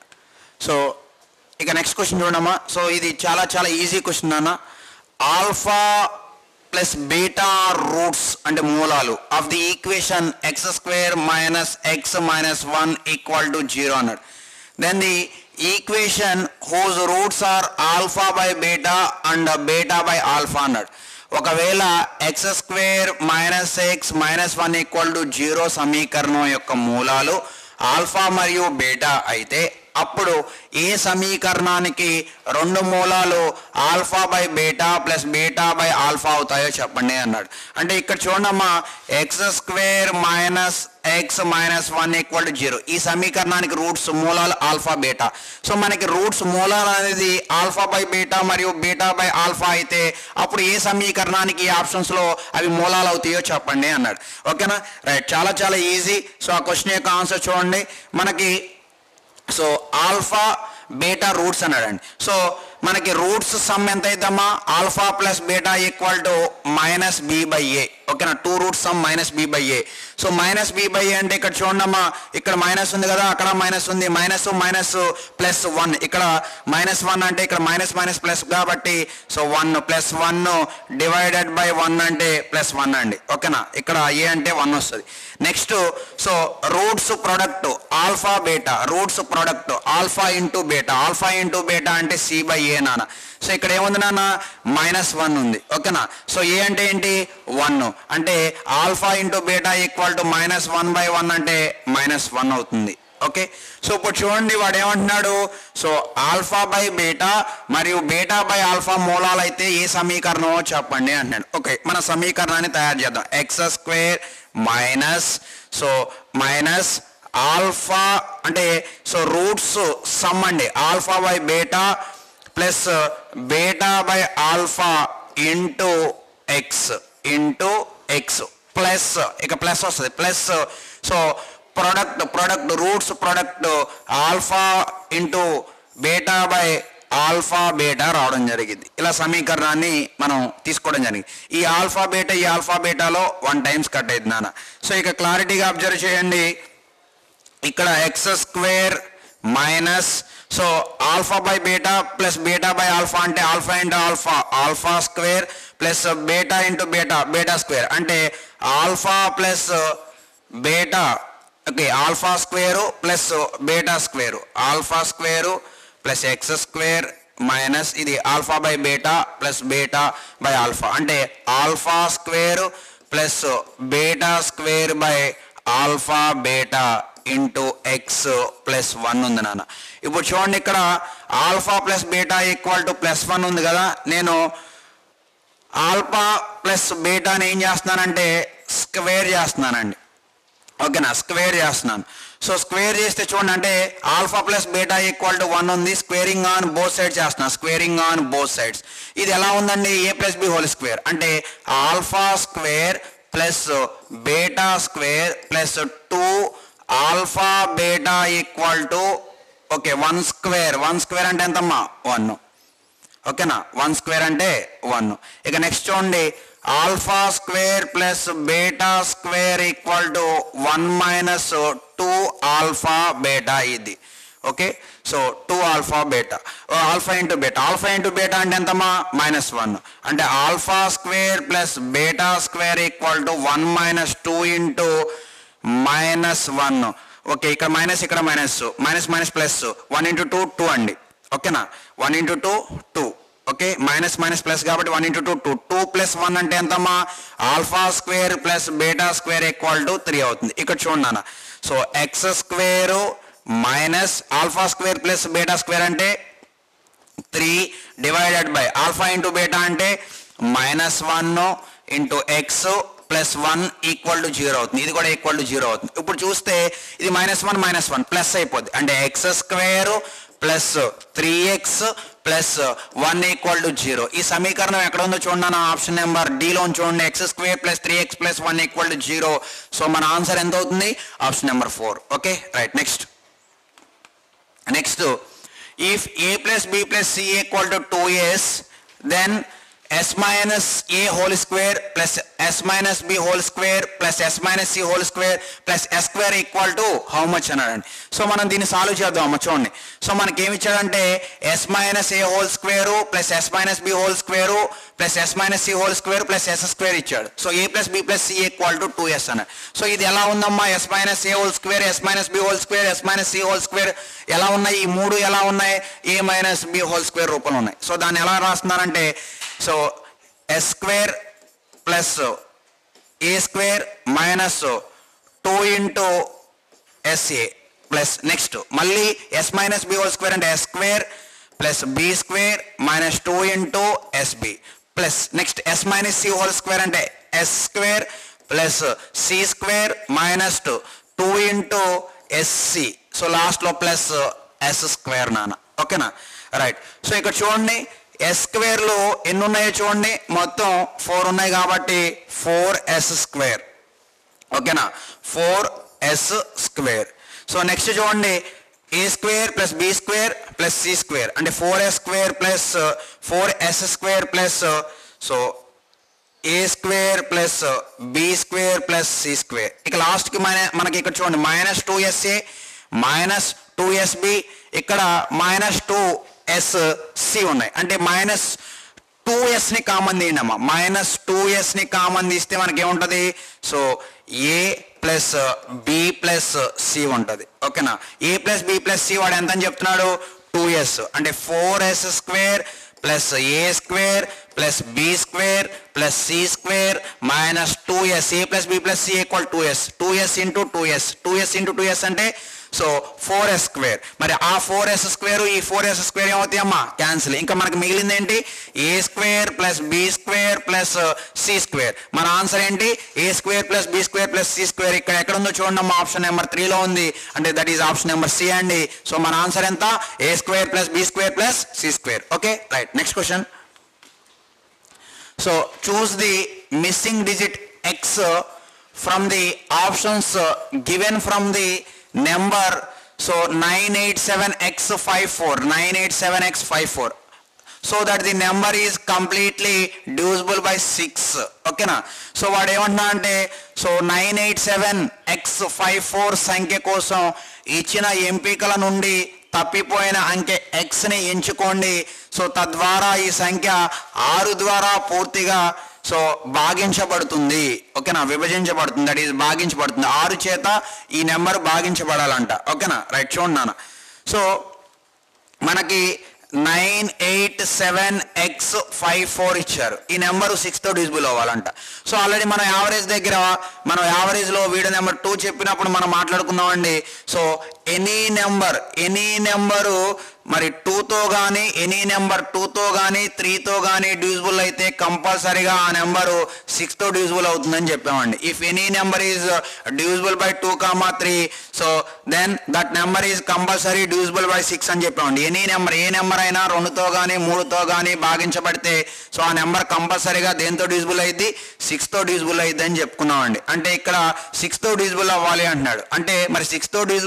సో ఇక నెక్స్ట్ క్వశ్చన్ చూడమ్మా సో ఇది చాలా చాలా ఈజీ క్వశ్చన్ అన్న ఆల్ఫా ప్లస్ బీటా రూట్స్ అంటే మూలాలు of the equation X square minus X minus one equal to zero అన్నాడు then the equation whose roots are alpha by beta and beta by alpha అన్నాడు ఒకవేళ X square minus X minus one equal to zero సమీకరణం యొక్క మూలాలు alpha మరియు beta అయితే అప్పుడు ఏ సమీకరణానికి రెండు మూలాలు alpha by beta plus beta by alpha అవుతాయో చెప్పండి అన్నాడు అంటే ఇక్కడ చూడమ్మా X square minus X minus one equal to zero ఈ సమీకరణానికి రూట్స్ మూలాలు ఆల్ఫా బీటా సో మనకి రూట్స్ మూలాలు అనేది ఆల్ఫా బై బీటా మరియు బీటా బై ఆల్ఫా అయితే అప్పుడు ఏ సమీకరణానికి ఈ ఆప్షన్స్లో అవి మూలాలు అవుతాయో చెప్పండి అన్నాడు ఓకేనా రైట్ చాలా చాలా ఈజీ సో ఆ క్వశ్చన్ యొక్క ఆన్సర్ చూడండి మనకి సో ఆల్ఫా బీటా రూట్స్ అన్నాడండి సో మనకి రూట్స్ సమ్ ఎంత అవుతామా alpha plus beta equal to minus B by A ఓకేనా two roots sum minus B by A so minus B by A అంటే ఇక్కడ చూడమ్మా ఇక్కడ మైనస్ ఉంది కదా అక్కడ మైనస్ ఉంది మైనస్ మైనస్ ప్లస్ వన్ ఇక్కడ మైనస్ వన్ అంటే ఇక్కడ మైనస్ మైనస్ ప్లస్ కాబట్టి so one plus one divided by one అంటే ప్లస్ వన్ అండి ఓకేనా ఇక్కడ ఏ అంటే వన్ వస్తుంది next so roots product alpha beta roots product alpha into beta alpha into beta అంటే సి బై ఏ నాన్న so ఇక్కడ ఏముంది నాన్న మైనస్ వన్ ఉంది ఓకేనా సో ఏ అంటే ఏంటి వన్ అంటే alpha into beta equal to minus one by one అంటే మైనస్ వన్ అవుతుంది ఓకే సో ఇప్పుడు చూడండి వాడు ఏమంటున్నాడు సో ఆల్ఫా బై బీటా మరియు బీటా బై ఆల్ఫా మూలాలు అయితే ఏ సమీకరణమో చెప్పండి అంటున్నాడు ఓకే మన సమీకరణాన్ని తయారు చేద్దాం X square minus so minus alpha అంటే సో రూట్స్ సమ్ అండి alpha by beta plus beta by alpha into X into X plus ఇక ప్లస్ వస్తుంది plus so product product roots product alpha into beta by alpha beta రావడం జరిగింది ఇలా సమీకరణాన్ని మనం తీసుకోవడం జరిగింది ఈ ఆల్ఫా బీటా ఈ ఆల్ఫా బీటాలో వన్ టైమ్స్ కట్ అయింది నాన్న సో ఇక క్లారిటీగా అబ్జర్వ్ చేయండి ఇక్కడ X square minus so alpha by beta plus beta by alpha అంటే alpha into alpha alpha square plus beta into beta beta square అంటే alpha plus beta okay alpha square plus beta square alpha square plus X square minus ఇది alpha by beta plus beta by alpha అంటే alpha square plus beta square by alpha beta into X plus one ఉంది నాన్న ఇప్పుడు చూడండి ఇక్కడ alpha plus beta equal to plus one ఉంది కదా నేను ఆల్ఫా ప్లస్ బీటాని ఏం చేస్తున్నానంటే స్క్వేర్ చేస్తున్నానండి ఓకేనా స్క్వేర్ చేస్తున్నాను సో స్క్వేర్ చేస్తే చూడండి అంటే alpha plus beta equal to one ఉంది స్క్వేరింగ్ ఆన్ బోత్ సైడ్స్ చేస్తున్నాను స్క్వేరింగ్ ఆన్ బోత్ సైడ్స్ ఇది ఎలా ఉందండి A plus B whole square అంటే alpha square plus beta square plus two alpha beta equal to okay one square one square అంటే ఎంతమ్మా one ఓకేనా one square అంటే one ఇక నెక్స్ట్ చూడండి alpha square plus beta square equal to one minus two alpha beta ఇది okay so two alpha beta alpha into beta alpha into beta అంటే ఎంతమ్మా minus one అంటే alpha square plus beta square equal to one minus two into minus one okay ఇక్కడ minus ఇక్కడ minus minus minus plus one into two two అండి ఓకేనా one into two two okay minus minus plus కాబట్టి one into two two two plus one అంటే ఎంతమ్మా alpha square plus beta square equal to three అవుతుంది ఇక్కడ చూడండి నాన్న so X square minus alpha square plus beta square అంటే three divided by alpha into beta అంటే minus one into X plus one equal to zero అవుతుంది ఇది కూడా equal to zero అవుతుంది ఇప్పుడు చూస్తే ఇది minus one minus one plus అయిపోద్ది అంటే X square plus three X plus one equal to zero ఈ సమీకరణం ఎక్కడ ఉందో చూడండి ఆప్షన్ నెంబర్ డిలో చూడండి X square plus three X plus one equal to zero so మన ఆన్సర్ ఎంత అవుతుంది option number four okay right next next if A plus B plus C equal to two S then S minus A whole square plus S minus B whole square plus S minus C whole square plus S square equal to how much అన్నాడండి so మనం దీన్ని solve చేద్దాం అమ్మ చూడండి so మనకి ఏమి ఇచ్చాడంటే S minus A whole square plus S minus B whole square plus S minus C whole square plus S square ఇచ్చాడు so A plus B plus C equal to two S అన్నాడు so ఇది ఎలా ఉందమ్మా S minus A whole square S minus B whole square S minus C whole square ఎలా ఉన్నాయి ఈ మూడు ఎలా ఉన్నాయి A minus B whole square రూపంలో ఉన్నాయి సో దాన్ని ఎలా రాస్తున్నారంటే so S square plus A square minus two into S A plus next మళ్ళీ S minus B whole square అంటే S square plus B square minus two into S B plus next S minus C whole square అంటే S square plus C square minus two two into S C so లాస్ట్లో plus S square నాన్న ఓకేనా right so ఇక్కడ చూడండి yes స్క్వేర్లో ఎన్ని ఉన్నాయో చూడండి మొత్తం ఫోర్ ఉన్నాయి కాబట్టి ఫోర్ ఎస్ స్క్వేర్ ఓకేనా four S square so next చూడండి A square plus B square plus C square అంటే four S square plus four S square plus so A square plus B square plus C square ఇక లాస్ట్కి మన మనకి ఇక్కడ చూడండి minus two S A minus two S B ఇక్కడ minus two S C ఉన్నాయి అంటే మైనస్ టూ ఎస్ని కామన్ తీయండి అమ్మా మైనస్ టూ ఎస్ని కామన్ తీస్తే మనకి ఏముంటుంది so A plus B plus C ఉంటుంది ఓకేనా A plus B plus C వాడు ఎంత అని చెప్తున్నాడు టూ ఎస్ అంటే four S square plus A square plus B square plus C square minus two S A plus B plus C equal two S two S into two S two S into two S అంటే so four S square మరి ఆ four S square ఈ four S square ఏమవుతాయి అమ్మా cancel ఇంకా మనకి మిగిలింది ఏంటి A square plus B square plus C square మన ఆన్సర్ ఏంటి A square plus B square plus C square ఇక్కడ ఎక్కడ ఉందో చూడండి అమ్మా ఆప్షన్ నెంబర్ త్రీలో ఉంది అంటే that is option number C అండి సో మన ఆన్సర్ ఎంత A square plus B square plus C square okay right next question So choose the missing digit x uh, from the options uh, given from the number so 987x54 987x54 so that the number is completely divisible by 6 ఓకేనా so వాడు ఏమంటున్నా అంటే so nine eight seven X five four సంఖ్య కోసం ఇచ్చిన ఎంపికల నుండి తప్పిపోయిన అంకె ఎక్స్ని ఎంచుకోండి సో తద్వారా ఈ సంఖ్య ఆరు ద్వారా పూర్తిగా సో భాగించబడుతుంది ఓకేనా విభజించబడుతుంది దట్ ఈస్ భాగించబడుతుంది ఆరు చేత ఈ నెంబర్ భాగించబడాలంట ఓకేనా రైట్ చూడండి నాన్న సో మనకి nine eight seven X five four ఇచ్చారు ఈ నెంబర్ సిక్స్తో డిజిబుల్ అవ్వాలంట సో ఆల్రెడీ మనం యావరేజ్ దగ్గర మనం యావరేజ్లో వీడియో నెంబర్ టూ చెప్పినప్పుడు మనం మాట్లాడుకుందామండి so any number any number మరి టూతో కానీ ఎనీ నెంబర్ టూతో కానీ త్రీతో కానీ డివిజిబుల్ అయితే కంపల్సరీగా ఆ నెంబరు సిక్స్తో డివిజిబుల్ అవుతుందని చెప్పామండి if any number is divisible by two comma three so then that number is compulsory divisible by six అని చెప్పామండి ఎనీ నెంబర్ ఏ నెంబర్ అయినా రెండుతో కానీ మూడుతో కానీ భాగించబడితే సో ఆ నెంబర్ కంపల్సరీగా దేంతో డివిజిబుల్ అయింది సిక్స్తో డివిజిబుల్ అయింది అని చెప్పుకున్నామండి అంటే ఇక్కడ సిక్స్తో డివిజిబుల్ అవ్వాలి అంటున్నాడు అంటే మరి సిక్స్తో డివిజిబుల్ అవ్వాలి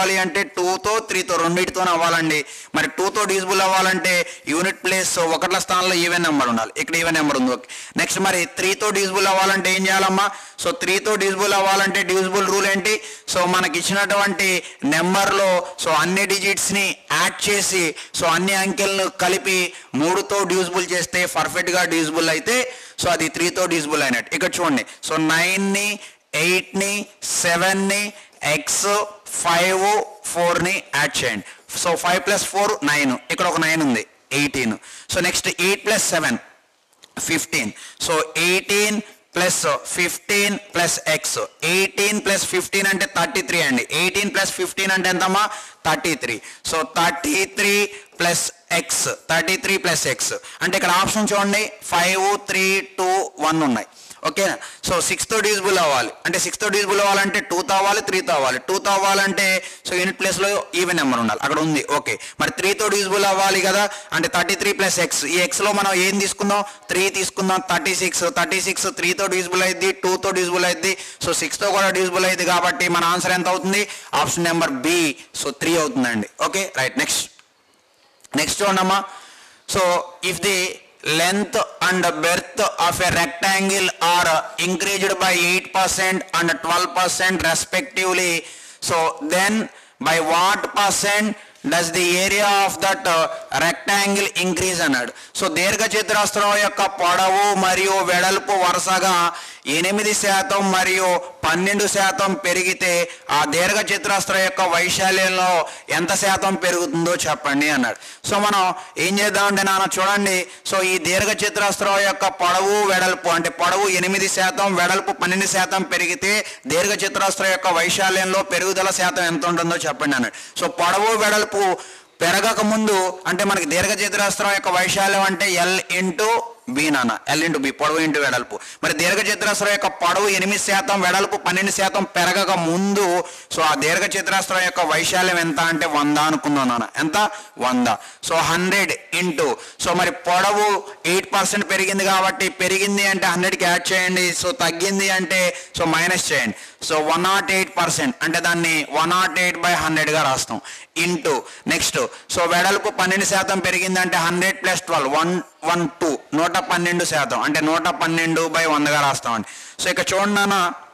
అవ్వాలి అంటే టూతో త్రీతో రెండింటితో అవ్వాలండి మరి టూతో డివిజిబుల్ అవ్వాలంటే యూనిట్ ప్లేస్ ఒకట్ల స్థానంలో ఈవెన్ నెంబర్ ఉండాలి ఇక్కడ ఈవెన్ నెంబర్ ఉంది ఓకే నెక్స్ట్ మరి త్రీతో డివిజిబుల్ అవ్వాలంటే ఏం చేయాలమ్మా సో త్రీతో డివిజిబుల్ అవ్వాలంటే డివిజిబుల్ రూల్ ఏంటి సో మనకి ఇచ్చినటువంటి నెంబర్లో సో అన్ని డిజిట్స్ని యాడ్ చేసి సో అన్ని అంకెలను కలిపి మూడుతో డివిజిబుల్ చేస్తే పర్ఫెక్ట్గా డివిజిబుల్ అయితే సో అది త్రీతో డివిజిబుల్ అయినట్టు ఇక్కడ చూడండి సో నైన్ని ఎయిట్ని సెవెన్ని ఎక్స్ ఫైవ్ ఫోర్ని యాడ్ చేయండి so five plus four nine ఇక్కడ ఒక నైన్ ఉంది eighteen so next eight plus seven fifteen so eighteen plus fifteen plus X eighteen plus fifteen అంటే థర్టీ త్రీ అండి ఎయిటీన్ ప్లస్ ఫిఫ్టీన్ అంటే ఎంతమ్మా thirty three so thirty three plus X thirty three plus X అంటే ఇక్కడ option చూడండి five three two one ఉన్నాయి ఓకేనా so సిక్స్తో divisible అవ్వాలి అంటే సిక్స్తో డివిజిబుల్ అవ్వాలంటే టూతో అవ్వాలి త్రీతో అవ్వాలి టూతో అవ్వాలంటే సో యూనిట్ ప్లేస్లో ఈవెన్ నెంబర్ ఉండాలి అక్కడ ఉంది ఓకే మరి త్రీతో డివిజిబుల్ అవ్వాలి కదా అంటే థర్టీ త్రీ ప్లస్ ఎక్స్ ఈ ఎక్స్లో మనం ఏం తీసుకుందాం త్రీ తీసుకుందాం థర్టీ సిక్స్ థర్టీ సిక్స్ త్రీతో డివిజిబుల్ అయింది టూతో డివిజిబుల్ అయింది సో సిక్స్తో కూడా డివిజిబుల్ అయింది కాబట్టి మన ఆన్సర్ ఎంత అవుతుంది option number B so three అవుతుందండి ఓకే రైట్ నెక్స్ట్ నెక్స్ట్ చూడమ్మా so if the length and breadth of a rectangle are increased by 8% and 12% respectively so then by what percent does the area of that uh, rectangle increase అన్నాడు so దీర్ఘ చతురస్రం యొక్క పొడవు మరియు వెడల్పు వరుసగా ఎనిమిది శాతం మరియు పన్నెండు శాతం పెరిగితే ఆ దీర్ఘ చతురస్రం యొక్క వైశాల్యంలో ఎంత శాతం పెరుగుతుందో చెప్పండి అన్నాడు సో మనం ఏం చేద్దామంటే నాన్న చూడండి సో ఈ దీర్ఘ చతురస్రం యొక్క పొడవు వెడల్పు అంటే పొడవు ఎనిమిది శాతం వెడల్పు పన్నెండు శాతం పెరిగితే దీర్ఘ చతురస్రం యొక్క వైశాల్యంలో పెరుగుదల శాతం ఎంత ఉంటుందో చెప్పండి అన్నాడు సో పొడవు వెడల్పు పెరగక ముందు అంటే మనకి దీర్ఘ చతురస్రం యొక్క వైశాల్యం అంటే ఎల్ ఇంటూ బి నాన్న ఎల్ ఇంటూ బి పొడవు ఇంటూ వెడల్పు మరి దీర్ఘ చతురస్రం యొక్క పొడవు ఎనిమిది శాతం వెడల్పు పన్నెండు శాతం పెరగక ముందు సో ఆ దీర్ఘ చతురస్రం యొక్క వైశాల్యం ఎంత అంటే వంద అనుకుందాం నాన్న ఎంత వంద సో హండ్రెడ్ ఇంటూ సో మరి పొడవు ఎయిట్ పర్సెంట్ పెరిగింది కాబట్టి పెరిగింది అంటే హండ్రెడ్కి యాడ్ చేయండి సో తగ్గింది అంటే సో మైనస్ చేయండి so one nought eight percent అంటే దాన్ని వన్ నాట్ ఎయిట్ బై హండ్రెడ్గా రాస్తాం ఇంటూ నెక్స్ట్ సో వెడల్పు పన్నెండు శాతం పెరిగిందంటే hundred plus twelve one one two నూట పన్నెండు శాతం అంటే నూట పన్నెండు బై వందగా రాస్తామండి సో ఇక చూడండి నాన్న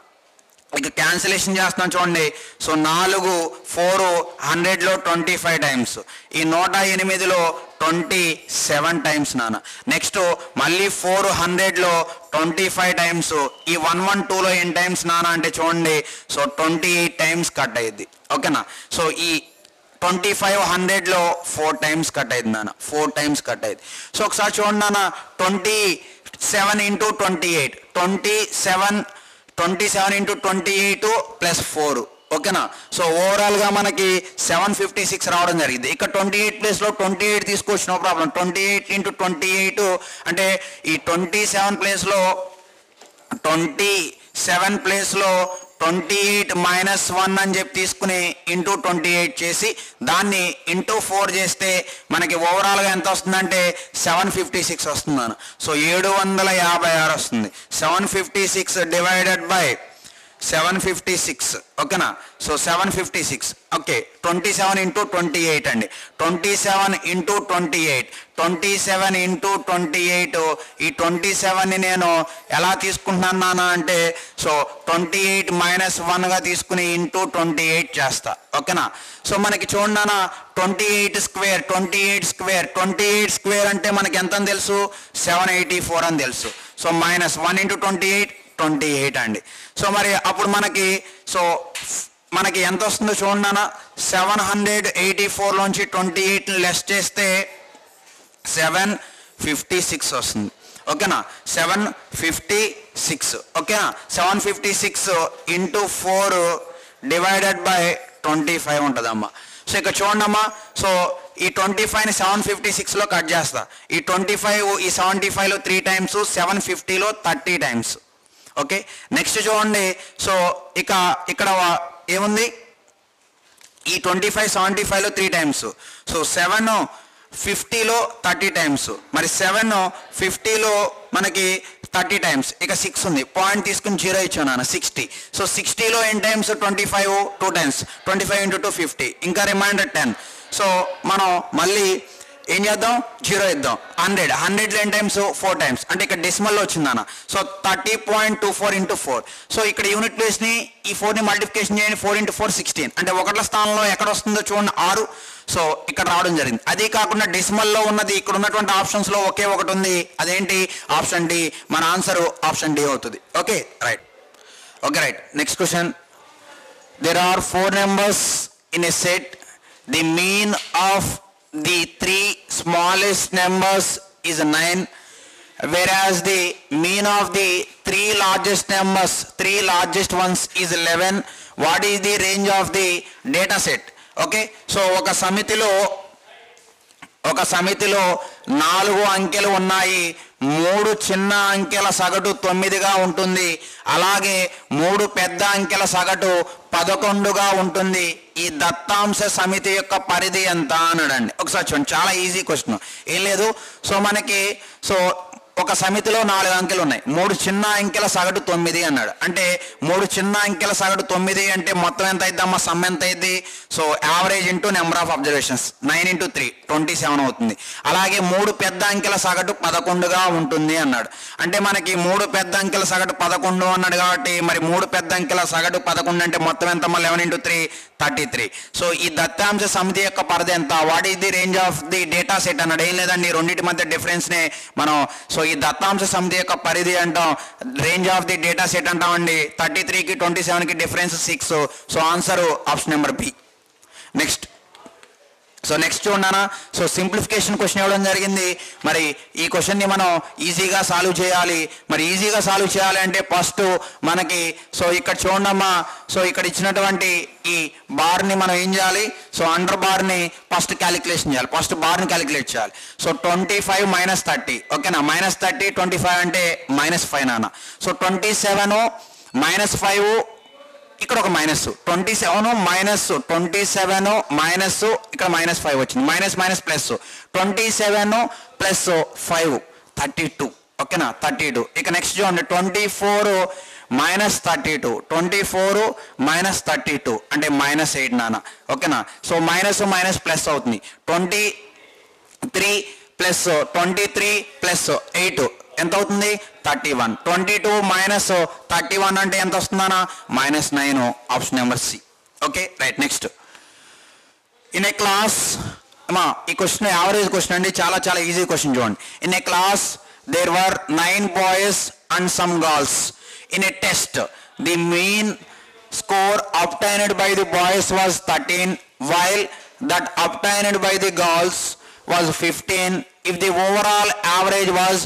ఇక క్యాన్సిలేషన్ చేస్తున్నాం చూడండి సో నాలుగు ఫోర్ హండ్రెడ్లో ట్వంటీ ఫైవ్ టైమ్స్ ఈ నూట ఎనిమిదిలో ట్వంటీ సెవెన్ టైమ్స్ నాన్న నెక్స్ట్ మళ్ళీ ఫోర్ హండ్రెడ్లో ట్వంటీ ఫైవ్ టైమ్స్ ఈ వన్ వన్ టూలో ఎన్ని టైమ్స్ నాన్న అంటే చూడండి so twenty eight times cut అయ్యిద్ది ఓకేనా సో ఈ ట్వంటీ ఫైవ్ హండ్రెడ్లో ఫోర్ టైమ్స్ కట్ అయింది నాన్న ఫోర్ టైమ్స్ కట్ అయింది సో ఒకసారి చూడండి నాన్న twenty seven into twenty eight twenty seven twenty seven into twenty eight plus four ఓకేనా సో ఓవరాల్గా మనకి సెవెన్ ఫిఫ్టీ సిక్స్ రావడం జరిగింది ఇక్కడ ట్వంటీ ఎయిట్ ప్లేస్లో ట్వంటీ ఎయిట్ తీసుకోవచ్చు no problem twenty eight into twenty eight అంటే ఈ ట్వంటీ సెవెన్ ప్లేస్లో ట్వంటీ సెవెన్ ప్లేస్లో ట్వంటీ ఎయిట్ మైనస్ వన్ అని చెప్పి తీసుకుని ఇంటూ ట్వంటీ ఎయిట్ చేసి దాన్ని ఇంటూ ఫోర్ చేస్తే మనకి ఓవరాల్గా ఎంత వస్తుందంటే సెవెన్ ఫిఫ్టీ సిక్స్ వస్తుందన్న సో ఏడు వందల యాభై ఆరు వస్తుంది seven fifty six divided by seven fifty six ఓకేనా so seven fifty six okay twenty seven into twenty eight అండి twenty seven into twenty eight twenty seven into twenty eight ఈ twenty సెవెన్ని నేను ఎలా తీసుకుంటున్నాను నాన్న అంటే సో ట్వంటీ ఎయిట్ మైనస్ వన్గా తీసుకుని ఇంటూ ట్వంటీ ఎయిట్ చేస్తా ఓకేనా సో మనకి చూడన్నా twenty eight square twenty eight square twenty eight square అంటే మనకి ఎంత అని తెలుసు సెవెన్ ఎయిటీ ఫోర్ అని తెలుసు so minus one into twenty eight twenty eight అండి సో మరి అప్పుడు మనకి సో మనకి ఎంత వస్తుందో చూడన్నా సెవెన్ హండ్రెడ్ ఎయిటీ ఫోర్లోంచి ట్వంటీ ఎయిట్ని లెస్ చేస్తే సెవెన్ ఫిఫ్టీ సిక్స్ వస్తుంది ఓకేనా సెవెన్ ఫిఫ్టీ సిక్స్ ఓకేనా seven fifty six into four divided by twenty five ఉంటుందమ్మా సో ఇక్కడ చూడండమ్మా సో ఈ ట్వంటీ ఫైవ్ని సెవెన్ ఫిఫ్టీ సిక్స్లో కట్ చేస్తా ఈ ట్వంటీ ఫైవ్ ఈ సెవెంటీ ఫైవ్లో త్రీ టైమ్స్ సెవెన్ ఫిఫ్టీలో థర్టీ టైమ్స్ ఓకే నెక్స్ట్ చూడండి సో ఇక ఇక్కడ వా- ఏముంది ఈ ట్వంటీ ఫైవ్ సెవెంటీ ఫైవ్లో త్రీ టైమ్స్ సో సెవెన్ ఫిఫ్టీలో థర్టీ టైమ్స్ మరి సెవెన్ ఫిఫ్టీలో మనకి థర్టీ టైమ్స్ ఇక సిక్స్ ఉంది పాయింట్ తీసుకుని జీరో ఇచ్చాను నాన్న సిక్స్టీ సో సిక్స్టీలో N times twenty five two times twenty five into two fifty ఇంకా రిమైండర్ టెన్ సో మనం మళ్ళీ ఏం చేద్దాం జీరో ఇద్దాం hundred hundred N times four times అంటే ఇక్కడ డెసిమల్లో వచ్చిందన్న so thirty point two four into four so ఇక్కడ యూనిట్ ప్లేస్ని ఈ ఫోర్ని మల్టిప్లికేషన్ చేయండి ఫోర్ ఇంటూ ఫోర్ సిక్స్టీన్ అంటే ఒకట్ల స్థానంలో ఎక్కడ వస్తుందో చూడండి ఆరు సో ఇక్కడ రావడం జరిగింది అదే కాకుండా డెసిమల్లో ఉన్నది ఇక్కడ ఉన్నటువంటి ఆప్షన్స్ లో ఒకే ఒకటి ఉంది అదేంటి ఆప్షన్ డి మన ఆన్సర్ ఆప్షన్ డి అవుతుంది okay right okay right next question there are four numbers in a set the mean of the three smallest numbers is 9 whereas the mean of the three largest numbers three largest ones is 11 what is the range of the data set okay so ఒక సమితిలో ఒక సమితిలో నాలుగు అంకెలు ఉన్నాయి మూడు చిన్న అంకెల సగటు తొమ్మిదిగా ఉంటుంది అలాగే మూడు పెద్ద అంకెల సగటు పదకొండుగా ఉంటుంది ఈ దత్తాంశ సమితి యొక్క పరిధి ఎంత అన్నాడండి ఒకసారి చూడండి చాలా ఈజీ క్వశ్చన్ ఏం లేదు సో మనకి సో ఒక సమితిలో నాలుగు అంకెలు ఉన్నాయి మూడు చిన్న అంకెల సగటు తొమ్మిది అన్నాడు అంటే మూడు చిన్న అంకెల సగటు తొమ్మిది అంటే మొత్తం ఎంత అయిద్దమ్మా సమ్ ఎంత అయింది so average into number of observations nine into three twenty seven అవుతుంది అలాగే మూడు పెద్ద అంకెల సగటు పదకొండుగా ఉంటుంది అన్నాడు అంటే మనకి మూడు పెద్ద అంకెల సగటు పదకొండు అన్నాడు కాబట్టి మరి మూడు పెద్ద అంకెల సగటు పదకొండు అంటే మొత్తం ఎంత eleven into three thirty three so ఈ దత్తాంశ సమితి యొక్క పరిధి ఎంత what is the range of the data set అన్నాడు ఏం లేదండి ఈ రెండింటి మధ్య డిఫరెన్స్ నే మనం సో ఈ దత్తాంశ సమితి యొక్క పరిధి అంటాం range of the data set అంటామండి థర్టీ త్రీకి ట్వంటీ సెవెన్కి difference six so answer option number B next so next చూడనా సో సింప్లిఫికేషన్ క్వశ్చన్ ఇవ్వడం జరిగింది మరి ఈ క్వశ్చన్ని మనం ఈజీగా సాల్వ్ చేయాలి మరి ఈజీగా సాల్వ్ చేయాలి అంటే ఫస్ట్ మనకి సో ఇక్కడ చూడమ్మా సో ఇక్కడ ఇచ్చినటువంటి ఈ బార్ని మనం ఏం చేయాలి సో అండర్ బార్ని ఫస్ట్ క్యాలిక్యులేషన్ చేయాలి ఫస్ట్ బార్ని క్యాలిక్యులేట్ చేయాలి so twenty five minus thirty ఓకేనా మైనస్ థర్టీ ట్వంటీ ఫైవ్ అంటే మైనస్ ఫైవ్ నాన్న so twenty seven minus five ఇక్కడ ఒక minus twenty seven minus twenty seven minus ఇక్కడ మైనస్ ఫైవ్ వచ్చింది minus minus plus twenty seven plus five thirty two ఓకేనా thirty two ఇక next చూడండి twenty four minus thirty two twenty four minus thirty two అంటే minus eight నాన్న ఓకేనా so minus minus plus అవుతుంది twenty three plus twenty three plus eight ఎంత అవుతుంది thirty one twenty two minus thirty one అంటే ఎంత వస్తుందనా minus nine option number C okay right next in a class అమ్మా ఈ క్వశ్చన్ యావరేజ్ క్వశ్చన్ అండి చాలా చాలా ఈజీ క్వశ్చన్ చూడండి in a class there were nine boys and some girls in a test the mean score obtained by the boys was 13 while that obtained by the girls was 15 if the overall average was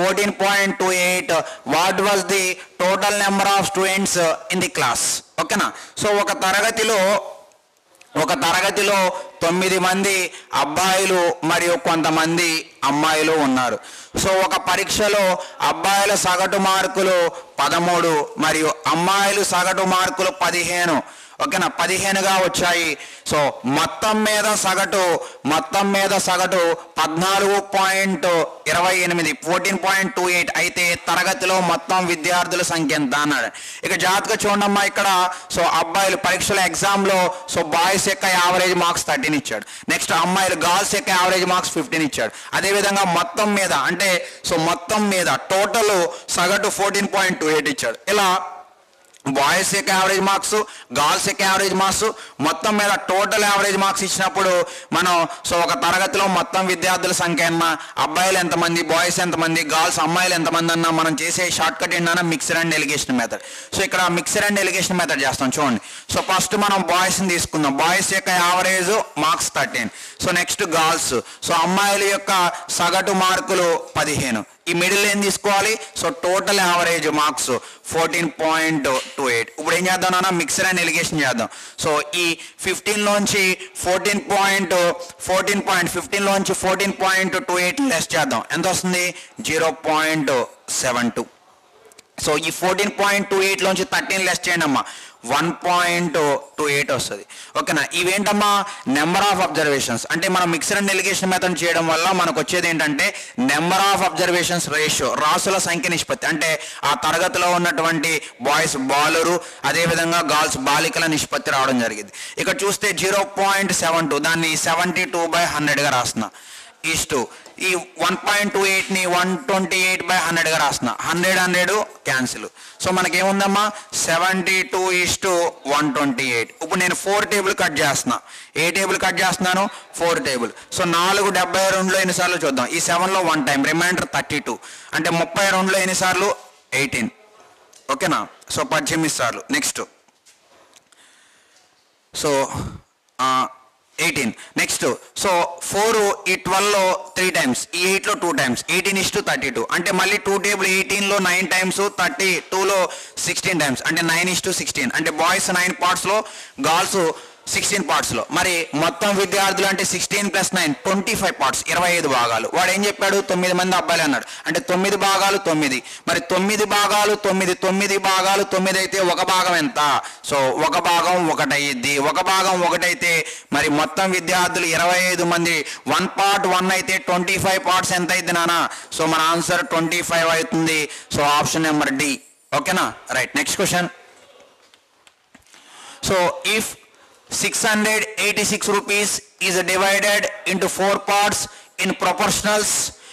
14.28 what was the total number of students uh, in the class ఓకేనా so ఒక తరగతిలో ఒక తరగతిలో తొమ్మిది మంది అబ్బాయిలు మరియు కొంతమంది అమ్మాయిలు ఉన్నారు సో ఒక పరీక్షలో అబ్బాయిల సగటు మార్కులు పదమూడు మరియు అమ్మాయిలు సగటు మార్కులు పదిహేను ఓకేనా పదిహేనుగా వచ్చాయి సో మొత్తం మీద సగటు మొత్తం మీద సగటు పద్నాలుగు పాయింట్ ఇరవై ఎనిమిది ఫోర్టీన్ పాయింట్ టూ ఎయిట్ అయితే తరగతిలో మొత్తం విద్యార్థుల సంఖ్య ఎంత అన్నాడు ఇక జాగ్రత్తగా చూడమ్మా ఇక్కడ సో అబ్బాయిలు పరీక్షల ఎగ్జామ్లో సో బాయ్స్ యొక్క యావరేజ్ మార్క్స్ థర్టీన్ ఇచ్చాడు నెక్స్ట్ అమ్మాయిలు గర్ల్స్ యొక్క యావరేజ్ మార్క్స్ ఫిఫ్టీన్ ఇచ్చాడు అదేవిధంగా మొత్తం మీద అంటే సో మొత్తం మీద టోటల్ సగటు ఫోర్టీన్ పాయింట్ టూ ఎయిట్ ఇచ్చాడు ఇలా బాయ్స్ యొక్క యావరేజ్ మార్క్స్ గర్ల్స్ యొక్క యావరేజ్ మార్క్స్ మొత్తం మీద టోటల్ యావరేజ్ మార్క్స్ ఇచ్చినప్పుడు మనం సో ఒక తరగతిలో మొత్తం విద్యార్థుల సంఖ్య అన్న అబ్బాయిలు ఎంతమంది బాయ్స్ ఎంతమంది గర్ల్స్ అమ్మాయిలు ఎంతమంది అన్న మనం చేసే షార్ట్ కట్ ఏంటన్నా mixture and alligation method so ఇక్కడ మిక్సర్ అండ్ ఎలిగేషన్ మెథడ్ చేస్తాం చూడండి సో ఫస్ట్ మనం బాయ్స్ని తీసుకుందాం బాయ్స్ యొక్క average marks thirteen so next girls so అమ్మాయిల యొక్క సగటు మార్కులు పదిహేను ఈ మిడిల్ ఏం తీసుకోవాలి so total average marks fourteen point two eight ఇప్పుడు ఏం చేద్దాం నాన్న మిక్సర్ అండ్ ఎలిగేషన్ చేద్దాం సో ఈ ఫిఫ్టీన్ లోంచి fourteen point fourteen point fifteen లోంచి fourteen point two eight less చేద్దాం ఎంత వస్తుంది zero point seven two so ఈ ఫోర్టీన్ పాయింట్ టూ ఎయిట్ లోంచి థర్టీన్ లెస్ చేయండి అమ్మా వన్ పాయింట్ టూ ఎయిట్ వస్తుంది ఓకేనా ఇవేంటమ్మా నెంబర్ ఆఫ్ అబ్జర్వేషన్స్ అంటే మనం మిక్సర్ అండ్ డెలిగేషన్ మెథడ్ చేయడం వల్ల మనకు వచ్చేది ఏంటంటే నెంబర్ ఆఫ్ అబ్జర్వేషన్స్ రేషియో రాసుల సంఖ్య నిష్పత్తి అంటే ఆ తరగతిలో ఉన్నటువంటి బాయ్స్ బాలురు అదేవిధంగా గర్ల్స్ బాలికల నిష్పత్తి రావడం జరిగింది ఇక్కడ చూస్తే జీరో పాయింట్ సెవెన్ టూ దాన్ని సెవెంటీ టూ బై హండ్రెడ్గా రాస్తున్నా ఈస్ టు ఈ వన్ పాయింట్ టూ ఎయిట్ని వన్ ట్వంటీ ఎయిట్ బై హండ్రెడ్గా రాస్తున్నా హండ్రెడ్ హండ్రెడ్ క్యాన్సిల్ సో మనకేముందమ్మా seventy two is to one twenty eight ఇప్పుడు నేను ఫోర్ టేబుల్ కట్ చేస్తున్నా ఏ టేబుల్ కట్ చేస్తున్నాను ఫోర్ టేబుల్ సో నాలుగు డెబ్బై రెండులో ఎన్నిసార్లు చూద్దాం ఈ సెవెన్లో one time remainder thirty two అంటే ముప్పై రెండులో ఎన్నిసార్లు ఎయిటీన్ ఓకేనా సో పద్దెనిమిది సార్లు next so eighteen next so four ఈ ట్వెల్వ్లో త్రీ టైమ్స్ ఈ ఎయిట్లో two times eighteen is to thirty two అంటే మళ్ళీ టూ టేబుల్ ఎయిటీన్లో నైన్ టైమ్స్ థర్టీ టూలో సిక్స్టీన్ టైమ్స్ అంటే నైన్ ఇస్ టు సిక్స్టీన్ అంటే బాయ్స్ నైన్ పార్ట్స్లో గర్ల్స్ సిక్స్టీన్ పార్ట్స్లో మరి మొత్తం విద్యార్థులు అంటే sixteen plus nine twenty five parts ఇరవై ఐదు భాగాలు వాడు ఏం చెప్పాడు తొమ్మిది మంది అబ్బాయిలు అన్నాడు అంటే తొమ్మిది భాగాలు తొమ్మిది మరి తొమ్మిది భాగాలు తొమ్మిది తొమ్మిది భాగాలు తొమ్మిది అయితే ఒక భాగం ఎంత సో ఒక భాగం ఒకటయ్యిద్ది ఒక భాగం ఒకటైతే మరి మొత్తం విద్యార్థులు ఇరవై ఐదు మంది వన్ పార్ట్ వన్ అయితే ట్వంటీ ఫైవ్ పార్ట్స్ ఎంత అయింది నాన్న సో మన ఆన్సర్ ట్వంటీ ఫైవ్ అవుతుంది సో ఆప్షన్ నెంబర్ డి ఓకేనా right next question So if 686 rupees is divided into four parts in proportionals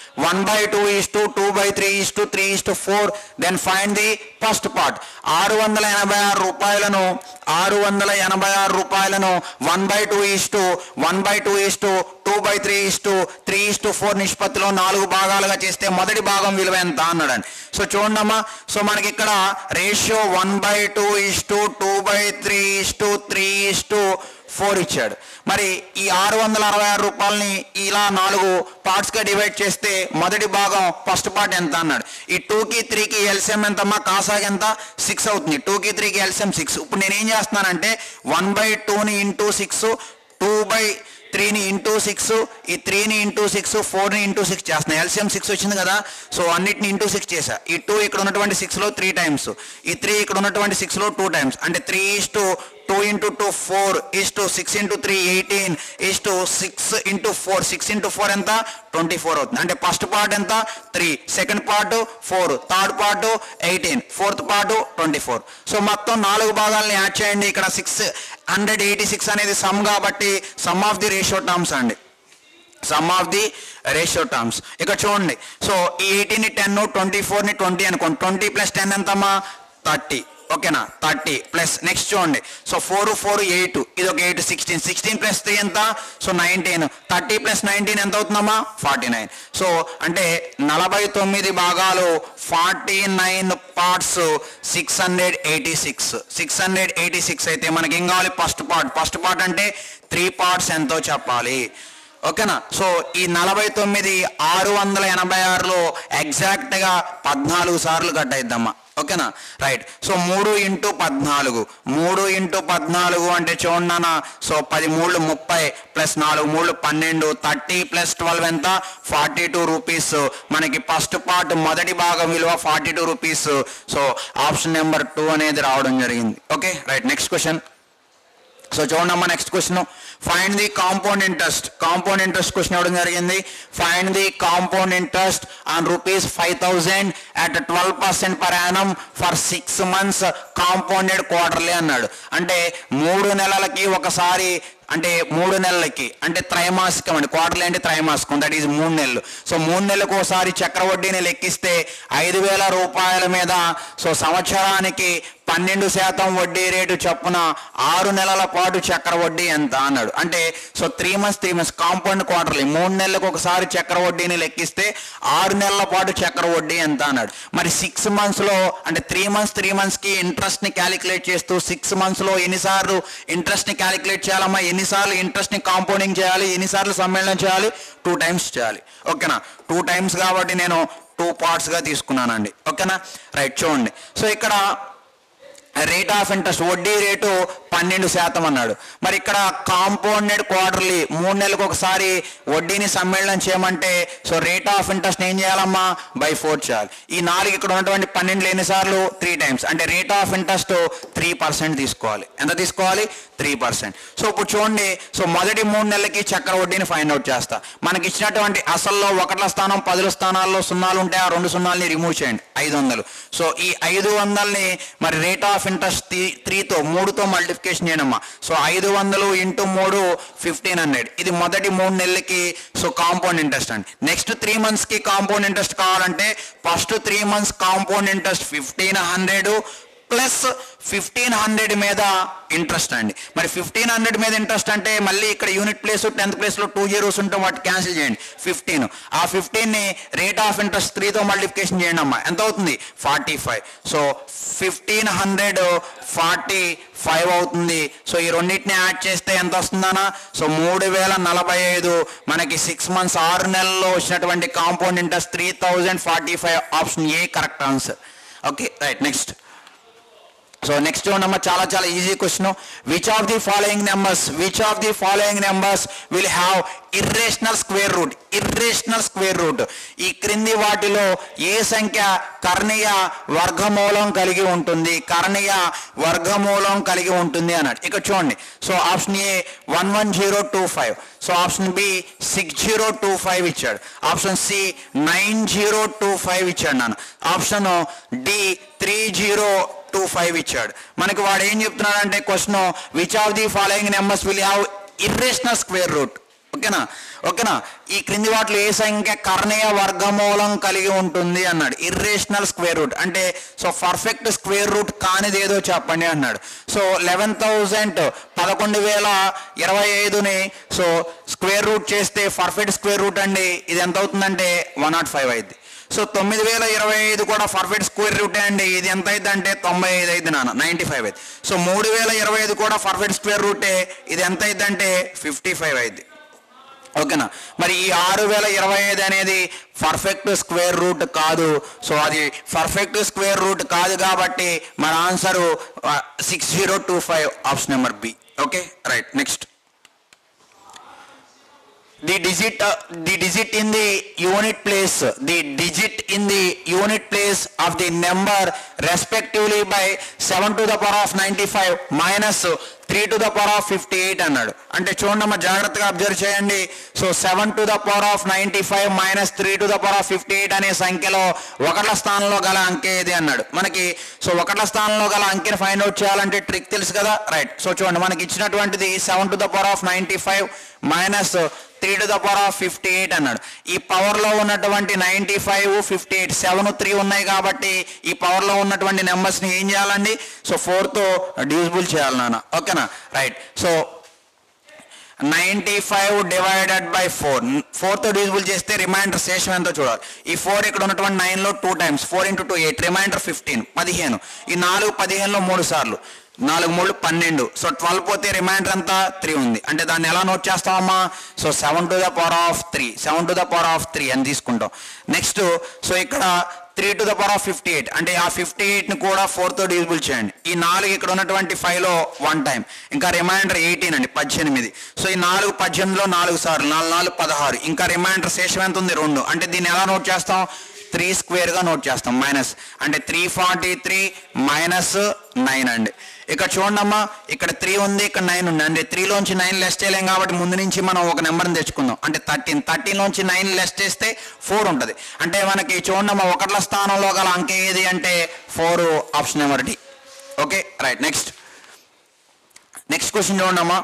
1 by 2 is to 2 by 3 is to 3 is to 4 then find the first part ఆరు వందల ఎనభై ఆరు రూపాయలను ఆరు వందల ఎనభై ఆరు రూపాయలను one by two is to one by two is to two by three is to three is to four నిష్పత్తిలో నాలుగు భాగాలుగా చేస్తే మొదటి భాగం విలువ ఎంత అన్నాడండి సో చూడమ్మా సో మనకి ఇక్కడ ratio one by two is to two by three is to three is to four ఇచ్చాడు మరి ఈ ఆరు వందల అరవై ఆరు రూపాయలని ఇలా నాలుగు పార్ట్స్గా డివైడ్ చేస్తే మొదటి భాగం ఫస్ట్ పార్ట్ ఎంత అన్నాడు ఈ టూకి త్రీకి ఎల్సిఎం ఎంతమ్మా కాసాకి ఎంత సిక్స్ అవుతుంది టూకి త్రీకి ఎల్సిఎం సిక్స్ ఇప్పుడు నేను ఏం చేస్తున్నానంటే వన్ బై టూని ఇంటూ సిక్స్ టూ బై త్రీని ఇంటూ సిక్స్ ఈ త్రీని ఇంటూ సిక్స్ ఫోర్ని ఇంటూ సిక్స్ చేస్తున్నాను ఎల్సిఎం సిక్స్ వచ్చింది కదా సో అన్నిటిని ఇంటూ సిక్స్ చేసా ఈ టూ ఇక్కడ ఉన్నటువంటి సిక్స్లో త్రీ టైమ్స్ ఈ త్రీ ఇక్కడ ఉన్నటువంటి సిక్స్లో టూ టైమ్స్ అంటే three is to two into two four is to six into three eighteen is to six into four six into four ఎంత ట్వంటీ ఫోర్ అవుతుంది అంటే ఫస్ట్ పార్ట్ ఎంత three second part four third part eighteen fourth part twenty four so మొత్తం నాలుగు భాగాలను add చేయండి ఇక్కడ six hundred eighty six అనేది సమ్ కాబట్టి sum of the ratio terms అండి sum of the ratio terms ఇక్కడ చూడండి సో ఈ ఎయిటీని టెన్ ట్వంటీ ఫోర్ని ట్వంటీ అనుకోండి ట్వంటీ ప్లస్ టెన్ ఎంతమ్మా థర్టీ ఓకేనా థర్టీ ప్లస్ నెక్స్ట్ చూడండి సో ఫోర్ ఫోర్ ఎయిట్ ఇది ఒక eight sixteen sixteen plus three ఎంత so nineteen thirty plus nineteen ఎంత అవుతుందమ్మా ఫార్టీ నైన్ సో అంటే నలభై తొమ్మిది భాగాలు forty nine parts six hundred eighty six six hundred eighty six అయితే మనకి ఏం కావాలి ఫస్ట్ పార్ట్ ఫస్ట్ పార్ట్ అంటే త్రీ పార్ట్స్ ఎంతో చెప్పాలి ఓకేనా సో ఈ నలభై తొమ్మిది ఆరు వందల ఎనభై ఆరులో ఎగ్జాక్ట్గా పద్నాలుగు సార్లు కట్ అయిద్దమ్మా ఓకేనా రైట్ సో మూడు ఇంటూ పద్నాలుగు మూడు ఇంటూ పద్నాలుగు అంటే చూడన్నా సో పది మూడు ముప్పై ప్లస్ నాలుగు మూడు పన్నెండు థర్టీ ప్లస్ ట్వెల్వ్ ఎంత ఫార్టీ టూ రూపీస్ మనకి ఫస్ట్ పార్ట్ మొదటి భాగం విలువ forty two rupees so option number two అనేది రావడం జరిగింది okay right next question so చూడమ్మా next question find the compound interest compound interest question ఇవ్వడం జరిగింది find the compound interest on rupees five thousand at twelve percent per annum for six months compounded quarterly అన్నాడు అంటే మూడు నెలలకి ఒకసారి అంటే మూడు నెలలకి అంటే త్రైమాసికం అండి క్వార్టర్లీ అంటే త్రైమాసికం దట్ ఈజ్ మూడు నెలలు సో మూడు నెలలకు ఒకసారి చక్రవడ్డీని లెక్కిస్తే ఐదు వేల రూపాయల మీద సో సంవత్సరానికి పన్నెండు శాతం వడ్డీ రేటు చొప్పున ఆరు నెలల పాటు చక్ర వడ్డీ ఎంత అన్నాడు అంటే so three months three months compound quarterly మూడు నెలలకు ఒకసారి చక్ర వడ్డీని లెక్కిస్తే ఆరు నెలల పాటు చక్ర వడ్డీ ఎంత అన్నాడు మరి సిక్స్ మంత్స్లో అంటే త్రీ మంత్స్ త్రీ మంత్స్కి ఇంట్రెస్ట్ని క్యాలిక్యులేట్ చేస్తూ సిక్స్ మంత్స్లో ఎన్నిసార్లు ఇంట్రెస్ట్ని క్యాలిక్యులేట్ చేయాలమ్మా ఎన్నిసార్లు ఇంట్రెస్ట్ని కాంపౌండింగ్ చేయాలి ఎన్నిసార్లు సమ్మేళనం చేయాలి టూ టైమ్స్ చేయాలి ఓకేనా టూ టైమ్స్ కాబట్టి నేను టూ పార్ట్స్గా తీసుకున్నానండి ఓకేనా రైట్ చూడండి సో ఇక్కడ రేట్ ఆఫ్ ఇంట్రెస్ట్ వడ్డీ రేటు పన్నెండు శాతం అన్నాడు మరి ఇక్కడ కాంపౌండెడ్ క్వార్టర్లీ మూడు నెలలకు ఒకసారి వడ్డీని సమ్మేళనం చేయమంటే సో రేట్ ఆఫ్ ఇంట్రెస్ట్ ఏం చేయాలమ్మా బై ఫోర్ చేయాలి ఈ నాలుగు ఇక్కడ ఉన్నటువంటి పన్నెండు ఎన్నిసార్లు త్రీ టైమ్స్ అంటే rate of interest three percent తీసుకోవాలి ఎంత తీసుకోవాలి త్రీ పర్సెంట్ సో ఇప్పుడు చూడండి సో మొదటి మూడు నెలలకి చక్ర వడ్డీని ఫైండ్ అవుట్ చేస్తా మనకి ఇచ్చినటువంటి అసల్లో ఒకట్ల స్థానం పదుల స్థానాల్లో సున్నాలు ఉంటే ఆ రెండు సున్నాల్ని రిమూవ్ చేయండి ఐదు వందలు సో ఈ ఐదు వందల్ని మరి రేట్ ఆఫ్ ఇంట్రెస్ట్ త్రీతో మూడుతో మల్టిప్లికేషన్ చేయడమ్మా సో ఐదు వందలు ఇంటూ మూడు ఫిఫ్టీన్ హండ్రెడ్ ఇది మొదటి మూడు నెలలకి సో కాంపౌండ్ ఇంట్రెస్ట్ అండి నెక్స్ట్ త్రీ మంత్స్కి కాంపౌండ్ ఇంట్రెస్ట్ కావాలంటే first three months compound interest fifteen hundred plus fifteen hundred మీద ఇంట్రెస్ట్ అండి మరి ఫిఫ్టీన్ హండ్రెడ్ మీద ఇంట్రెస్ట్ అంటే మళ్ళీ ఇక్కడ యూనిట్ ప్లేస్ టెన్త్ ప్లేస్లో టూ జీరోస్ ఉంటే వాటి క్యాన్సిల్ చేయండి ఫిఫ్టీన్ ఆ ఫిఫ్టీన్ని రేట్ ఆఫ్ ఇంట్రెస్ట్ త్రీతో మల్టిప్లికేషన్ చేయండి అమ్మా ఎంత అవుతుంది forty five so fifteen hundred forty five అవుతుంది సో ఈ రెండింటిని యాడ్ చేస్తే ఎంత వస్తుందనా సో మూడు వేల నలభై ఐదు మనకి సిక్స్ మంత్స్ ఆరు నెలల్లో వచ్చినటువంటి compound interest three thousand forty five option A correct answer okay right next so next number చాలా చాలా easy question which of the following numbers which of the following numbers will have irrational square root irrational square root ఈ క్రింది వాటిలో ఏ సంఖ్య కర్ణీయ వర్గమూలం కలిగి ఉంటుంది కర్ణీయ వర్గమూలం కలిగి ఉంటుంది అన్నాడు ఇక్కడ చూడండి so option A one one zero two five so option B six zero two five ఇచ్చాడు option C nine zero two five ఇచ్చాడు నాన్న option D three zero two five ఇచ్చాడు మనకి వాడు ఏం చెప్తున్నాడు అంటే question which of the following numbers will have irrational square root ఓకేనా ఓకేనా ఈ క్రింది వాటిలో ఏ సంఖ్య కర్ణీయ వర్గమూలం కలిగి ఉంటుంది అన్నాడు ఇర్రేషనల్ స్క్వేర్ రూట్ అంటే సో పర్ఫెక్ట్ స్క్వేర్ రూట్ కానిది ఏదో చెప్పండి అన్నాడు సో లెవెన్ థౌజండ్ పదకొండు వేల ఇరవై ఐదుని సో స్క్వేర్ రూట్ చేస్తే పర్ఫెక్ట్ స్క్వేర్ రూట్ అండి ఇది ఎంత అవుతుందంటే వన్ నాట్ ఫైవ్ అయింది సో తొమ్మిది వేల ఇరవై ఐదు కూడా పర్ఫెక్ట్ స్క్వేర్ రూట్ అండి ఇది ఎంత అయింది అంటే తొంభై ఐదు అయింది నాన్న నైంటీ ఫైవ్ అయింది సో మూడు వేల ఇరవై ఐదు కూడా పర్ఫెక్ట్ స్క్వేర్ రూటే ఇది ఎంత అయింది అంటే ఫిఫ్టీ ఫైవ్ అయింది ఓకేనా మరి ఈ ఆరు వేల ఇరవై ఐదు అనేది పర్ఫెక్ట్ స్క్వేర్ రూట్ కాదు సో అది పర్ఫెక్ట్ స్క్వేర్ రూట్ కాదు కాబట్టి మన answer six zero two five option number B okay right next the digit uh, the digit in the unit place the digit in the unit place of the number respectively by 7 to the power of 95 minus 3 to the power of 58 అన్నాడు అంటే చూడండి అమ్మా జాగ్రత్తగా observe చేయండి so seven to the power of ninety five minus three to the power of fifty eight అనే సంఖ్యలో ఒకట్ల స్థానంలో గల అంకె ఏది అన్నాడు మనకి సో ఒకట్ల స్థానంలో గల అంకెని ఫైండ్ అవుట్ చేయాలంటే ట్రిక్ తెలుసు కదా రైట్ సో చూడండి మనకి ఇచ్చినటువంటిది seven to the power of ninety five minus three to the power of fifty eight అన్నాడు ఈ పవర్ లో ఉన్నటువంటి ninety five fifty eight seven three ఉన్నాయి కాబట్టి ఈ పవర్ లో ఉన్నటువంటి నెంబర్స్ ని ఏం చేయాలండి సో ఫోర్ తో డివిజిబుల్ చేయాలి నాన్న ఓకేనా right so ninety five divided by four ఫోర్తో డివిజిబుల్ చేస్తే రిమైండర్ శేషం ఎంతో చూడాలి ఈ ఫోర్ ఇక్కడ ఉన్నటువంటి నైన్లో two times four into two eight remainder fifteen పదిహేను ఈ నాలుగు పదిహేనులో మూడు సార్లు నాలుగు మూడు పన్నెండు సో ట్వెల్వ్ పోతే రిమైండర్ అంతా త్రీ ఉంది అంటే దాన్ని ఎలా నోట్ చేస్తామమ్మా so seven to the power of three seven to the power of three అని తీసుకుంటాం నెక్స్ట్ సో ఇక్కడ three to the power of fifty eight అంటే ఆ ఫిఫ్టీ ఎయిట్ని కూడా ఫోర్తో డివిజిబుల్ చేయండి ఈ నాలుగు ఇక్కడ ఉన్నటువంటి ఫైవ్లో వన్ టైం ఇంకా రిమైండర్ ఎయిటీన్ అండి పద్దెనిమిది సో ఈ నాలుగు పద్దెనిమిదిలో నాలుగు సార్లు నాలుగు నాలుగు పదహారు ఇంకా రిమైండర్ శేషం ఎంత ఉంది రెండు అంటే దీన్ని ఎలా నోట్ చేస్తాం త్రీ స్క్వేర్గా నోట్ చేస్తాం మైనస్ అంటే three forty three minus nine అండి ఇక్కడ చూడమ్మా ఇక్కడ త్రీ ఉంది ఇక్కడ నైన్ ఉంది అంటే త్రీలోంచి నైన్ లెస్ చేయలేం కాబట్టి ముందు నుంచి మనం ఒక నెంబర్ని తెచ్చుకుందాం అంటే థర్టీన్ థర్టీన్లోంచి నైన్ లెస్ చేస్తే ఫోర్ ఉంటుంది అంటే మనకి చూడమ్మా ఒకట్ల స్థానంలో గల అంకె ఏది అంటే four option number D okay right next next question చూడమ్మా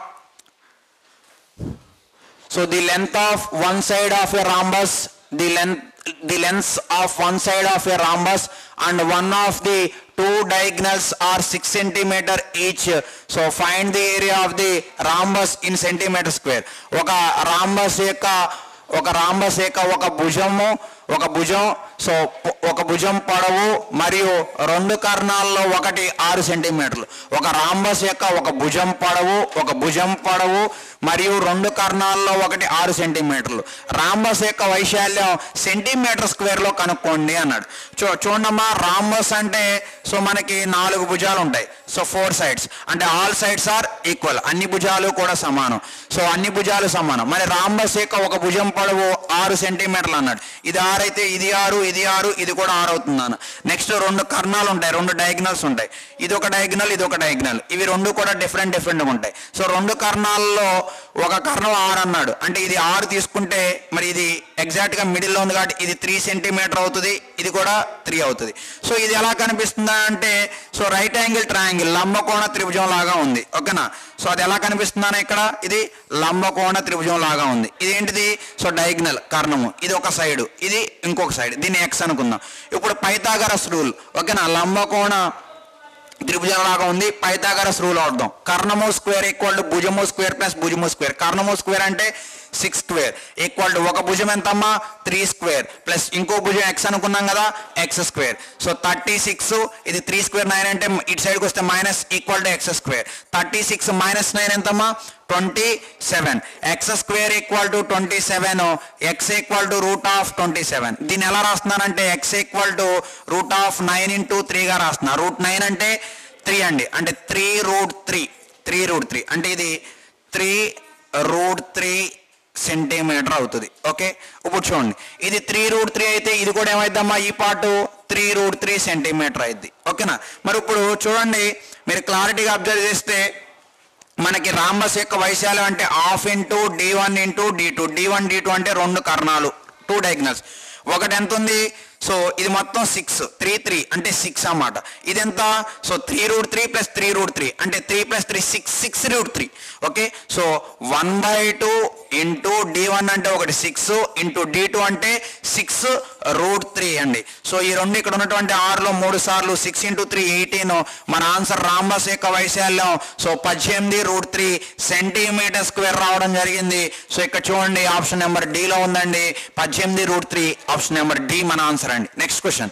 So the length of one side of a rhombus, the length, the lengths of one side of a rhombus and one of the two diagonals are six centimeter each. So find the area of the rhombus in centimeter square. ఒక rhombus యొక్క ఒక rhombus యొక్క ఒక భుజము ఒక భుజం so పొ- ఒక భుజం పొడవు మరియు రెండు కర్ణాల్లో ఒకటి ఆరు సెంటీమీటర్లు ఒక రాంబస్ యొక్క ఒక భుజం పొడవు ఒక భుజం పొడవు మరియు రెండు కర్ణాల్లో ఒకటి ఆరు సెంటీమీటర్లు రాంబస్ యొక్క వైశాల్యం సెంటీమీటర్ స్క్వేర్ లో కనుక్కోండి అన్నాడు చూ చూడమ్మా రాంబస్ అంటే సో మనకి నాలుగు భుజాలు ఉంటాయి సో ఫోర్ సైడ్స్ అంటే ఆల్ సైడ్స్ ఆర్ ఈక్వల్ అన్ని భుజాలు కూడా సమానం సో అన్ని భుజాలు సమానం మరి రాంబస్ యొక్క ఒక భుజం పొడవు ఆరు సెంటీమీటర్లు అన్నాడు ఇది ఆరు అయితే ఇది ఆరు ఇది ఆరు ఇది కూడా ఆరు అవుతుంది అన్న నెక్స్ట్ రెండు కర్ణాలు ఉంటాయి రెండు డయాగ్నల్స్ ఉంటాయి ఇది ఒక డయాగ్నల్ ఇది ఒక డయాగ్నల్ ఇవి రెండు కూడా డిఫరెంట్ డిఫరెంట్ ఉంటాయి సో రెండు కర్ణాల్లో ఒక కర్ణం ఆరు అన్నాడు అంటే ఇది ఆరు తీసుకుంటే మరి ఇది ఎగ్జాక్ట్ గా మిడిల్ లో ఉంది కాబట్టి ఇది త్రీ సెంటీమీటర్ అవుతుంది ఇది కూడా త్రీ అవుతుంది సో ఇది ఎలా కనిపిస్తుందా అంటే సో రైట్ యాంగిల్ ట్రయాంగిల్ లంబకోణ త్రిభుజం లాగా ఉంది ఓకేనా సో అది ఎలా కనిపిస్తుందా ఇక్కడ ఇది లంబకోణ త్రిభుజం లాగా ఉంది ఇదేంటిది సో డయాగ్నల్ కర్ణము ఇది ఒక సైడ్ ఇది ఇంకొక సైడ్ దీన్ని ఎక్స్ అనుకుందాం ఇప్పుడు పైథాగరస్ రూల్ ఓకేనా లంబకోణ త్రిభుజం లాగా ఉంది పైథాగరస్ రూల్ అవుతాం కర్ణము స్క్వేర్ ఈక్వల్ టు భుజము స్క్వేర్ ప్లస్ భుజము స్క్వేర్ కర్ణము స్క్వేర్ అంటే సిక్స్ స్క్వేర్ ఈక్వల్ టు ఒక భుజం ఎంతమ్మా త్రీ స్క్వేర్ ప్లస్ ఇంకో భుజం ఎక్స్ అనుకున్నాం కదా X square so thirty six ఇది త్రీ స్క్వేర్ నైన్ అంటే ఇటు సైడ్కి వస్తే minus equal to X square thirty six minus nine ఎంతమ్మా twenty seven X square equal to twenty seven X equal to root of twenty seven దీన్ని ఎలా రాస్తున్నానంటే X equal to root of nine into త్రీగా రాస్తున్నా root nine అంటే three అండి అంటే three root three three root three అంటే ఇది త్రీ రూట్ త్రీ సెంటీమీటర్ అవుతుంది ఓకే ఇప్పుడు చూడండి ఇది త్రీ రూట్ త్రీ అయితే ఇది కూడా ఏమైద్దమ్మా ఈ part three root three centimetre అయింది ఓకేనా మరి ఇప్పుడు చూడండి మీరు క్లారిటీగా అబ్జర్వ్ చేస్తే మనకి రాంబస్ యొక్క వైశాల్యం అంటే half into D one into D two D one D two అంటే రెండు కర్ణాలు టూ డయాగ్నల్స్ ఒకటి ఎంత ఉంది సో ఇది మొత్తం సిక్స్ త్రీ త్రీ అంటే సిక్స్ అన్నమాట ఇది ఎంత so three root three plus three root three అంటే three plus three six six root three okay so one by two into D one అంటే ఒకటి సిక్స్ ఇంటూ డి టూ అంటే six root three అండి so ఈ రెండు ఇక్కడ ఉన్నటువంటి ఆరులో మూడు సార్లు సిక్స్ ఇంటూ త్రీ ఎయిటీన్ మన ఆన్సర్ రాంబస్ యొక్క వైశాల్యం సో పద్దెనిమిది రూట్ త్రీ సెంటీమీటర్ స్క్వేర్ రావడం జరిగింది సో ఇక్కడ చూడండి ఆప్షన్ నెంబర్ లో ఉందండి పద్దెనిమిది root three option number D మన ఆన్సర్ అండి next question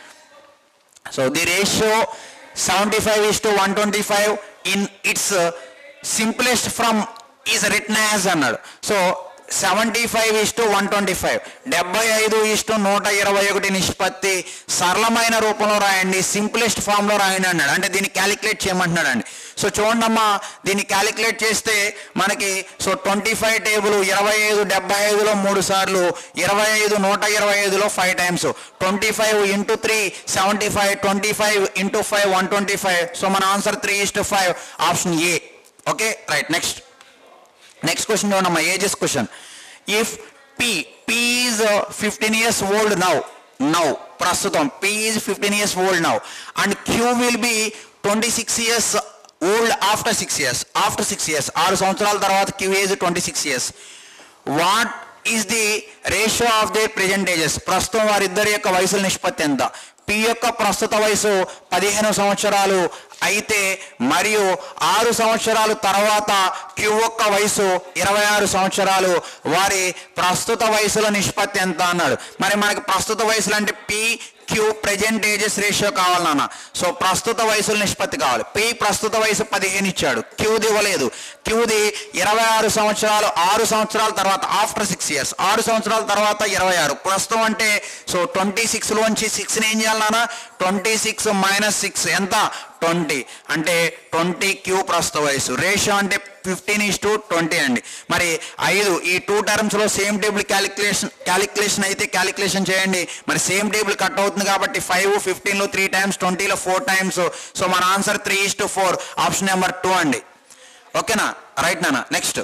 so the ratio seventy five is to one twenty five in its simplest form is written as అన్నాడు so seventy five is to one twenty five డెబ్బై ఐదు is to నూట ఇరవై ఒకటి నిష్పత్తి సరళమైన రూపంలో రాయండి సింప్లెస్ట్ ఫామ్లో రాయండి అన్నాడు అంటే దీన్ని క్యాలిక్యులేట్ చేయమంటున్నాడు అండి సో చూడండి అమ్మా దీన్ని క్యాలిక్యులేట్ చేస్తే మనకి సో ట్వంటీ ఫైవ్ టేబుల్ ఇరవై ఐదు డెబ్బై ఐదులో మూడు సార్లు ఇరవై ఐదు నూట ఇరవై ఐదులో five times twenty five into three seventy five twenty five into five one twenty five so మన answer three is to five option A okay right next next question చూడమ్మా ages question if P P is fifteen years old now now ప్రస్తుతం P is fifteen years old now and Q will be twenty six years old after six years after six years ఆరు సంవత్సరాల తర్వాత queue age twenty six years what is the ratio of the present ages ప్రస్తుతం వారిద్దరి యొక్క వయసుల నిష్పత్తి ఎంత P యొక్క ప్రస్తుత వయసు పదిహేను సంవత్సరాలు అయితే మరియు ఆరు సంవత్సరాలు తర్వాత క్యూ యొక్క వయసు ఇరవై ఆరు సంవత్సరాలు వారి ప్రస్తుత వయసుల నిష్పత్తి ఎంత అన్నాడు మరి మనకి ప్రస్తుత వయసులు అంటే P Q present ages ratio కావాలి నాన్న సో ప్రస్తుత వయసుల నిష్పత్తి కావాలి పి ప్రస్తుత వయసు పదిహేను ఇచ్చాడు క్యూది ఇవ్వలేదు క్యూది ఇరవై ఆరు సంవత్సరాలు ఆరు సంవత్సరాల తర్వాత ఆఫ్టర్ సిక్స్ ఇయర్స్ ఆరు సంవత్సరాల తర్వాత ఇరవై ఆరు ప్రస్తుతం అంటే సో ట్వంటీ సిక్స్లోంచి సిక్స్ని ఏం చేయాలి నాన్న ట్వంటీ సిక్స్ మైనస్ సిక్స్ ఎంత ట్వంటీ అంటే ట్వంటీ క్యూ ప్రస్తుత వయసు రేషియో అంటే ఫిఫ్టీన్ ఈస్ టు ట్వంటీ అండి మరి ఐదు ఈ టూ టర్మ్స్లో సేమ్ టేబుల్ క్యాలిక్యులేషన్ క్యాలిక్యులేషన్ అయితే క్యాలిక్యులేషన్ చేయండి మరి సేమ్ టేబుల్ కట్ అవుతుంది కాబట్టి ఫైవ్ ఫిఫ్టీన్లో త్రీ టైమ్స్ ట్వంటీలో ఫోర్ టైమ్స్ సో మన answer three is to four option number two అండి ఓకేనా రైట్ నాన్న నెక్స్ట్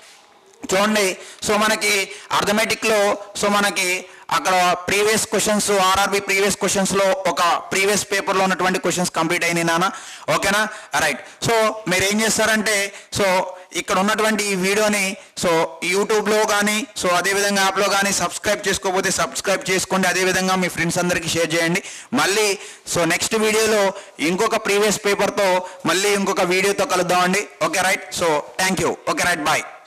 చూడండి సో మనకి అర్థమెటిక్లో సో మనకి అక్కడ ప్రీవియస్ క్వశ్చన్స్ ఆర్ఆర్బి ప్రీవియస్ క్వశ్చన్స్లో ఒక ప్రీవియస్ పేపర్లో ఉన్నటువంటి క్వశ్చన్స్ కంప్లీట్ అయినాయి నాన్న ఓకేనా రైట్ సో మీరు ఏం చేస్తారంటే సో ఇక్కడ ఉన్నటువంటి ఈ వీడియోని సో యూట్యూబ్లో కానీ సో అదేవిధంగా యాప్లో కానీ సబ్స్క్రైబ్ చేసుకోకపోతే సబ్స్క్రైబ్ చేసుకోండి అదేవిధంగా మీ ఫ్రెండ్స్ అందరికీ షేర్ చేయండి మళ్ళీ సో నెక్స్ట్ వీడియోలో ఇంకొక ప్రీవియస్ పేపర్తో మళ్ళీ ఇంకొక వీడియోతో కలుద్దామండి okay right so thank you okay right bye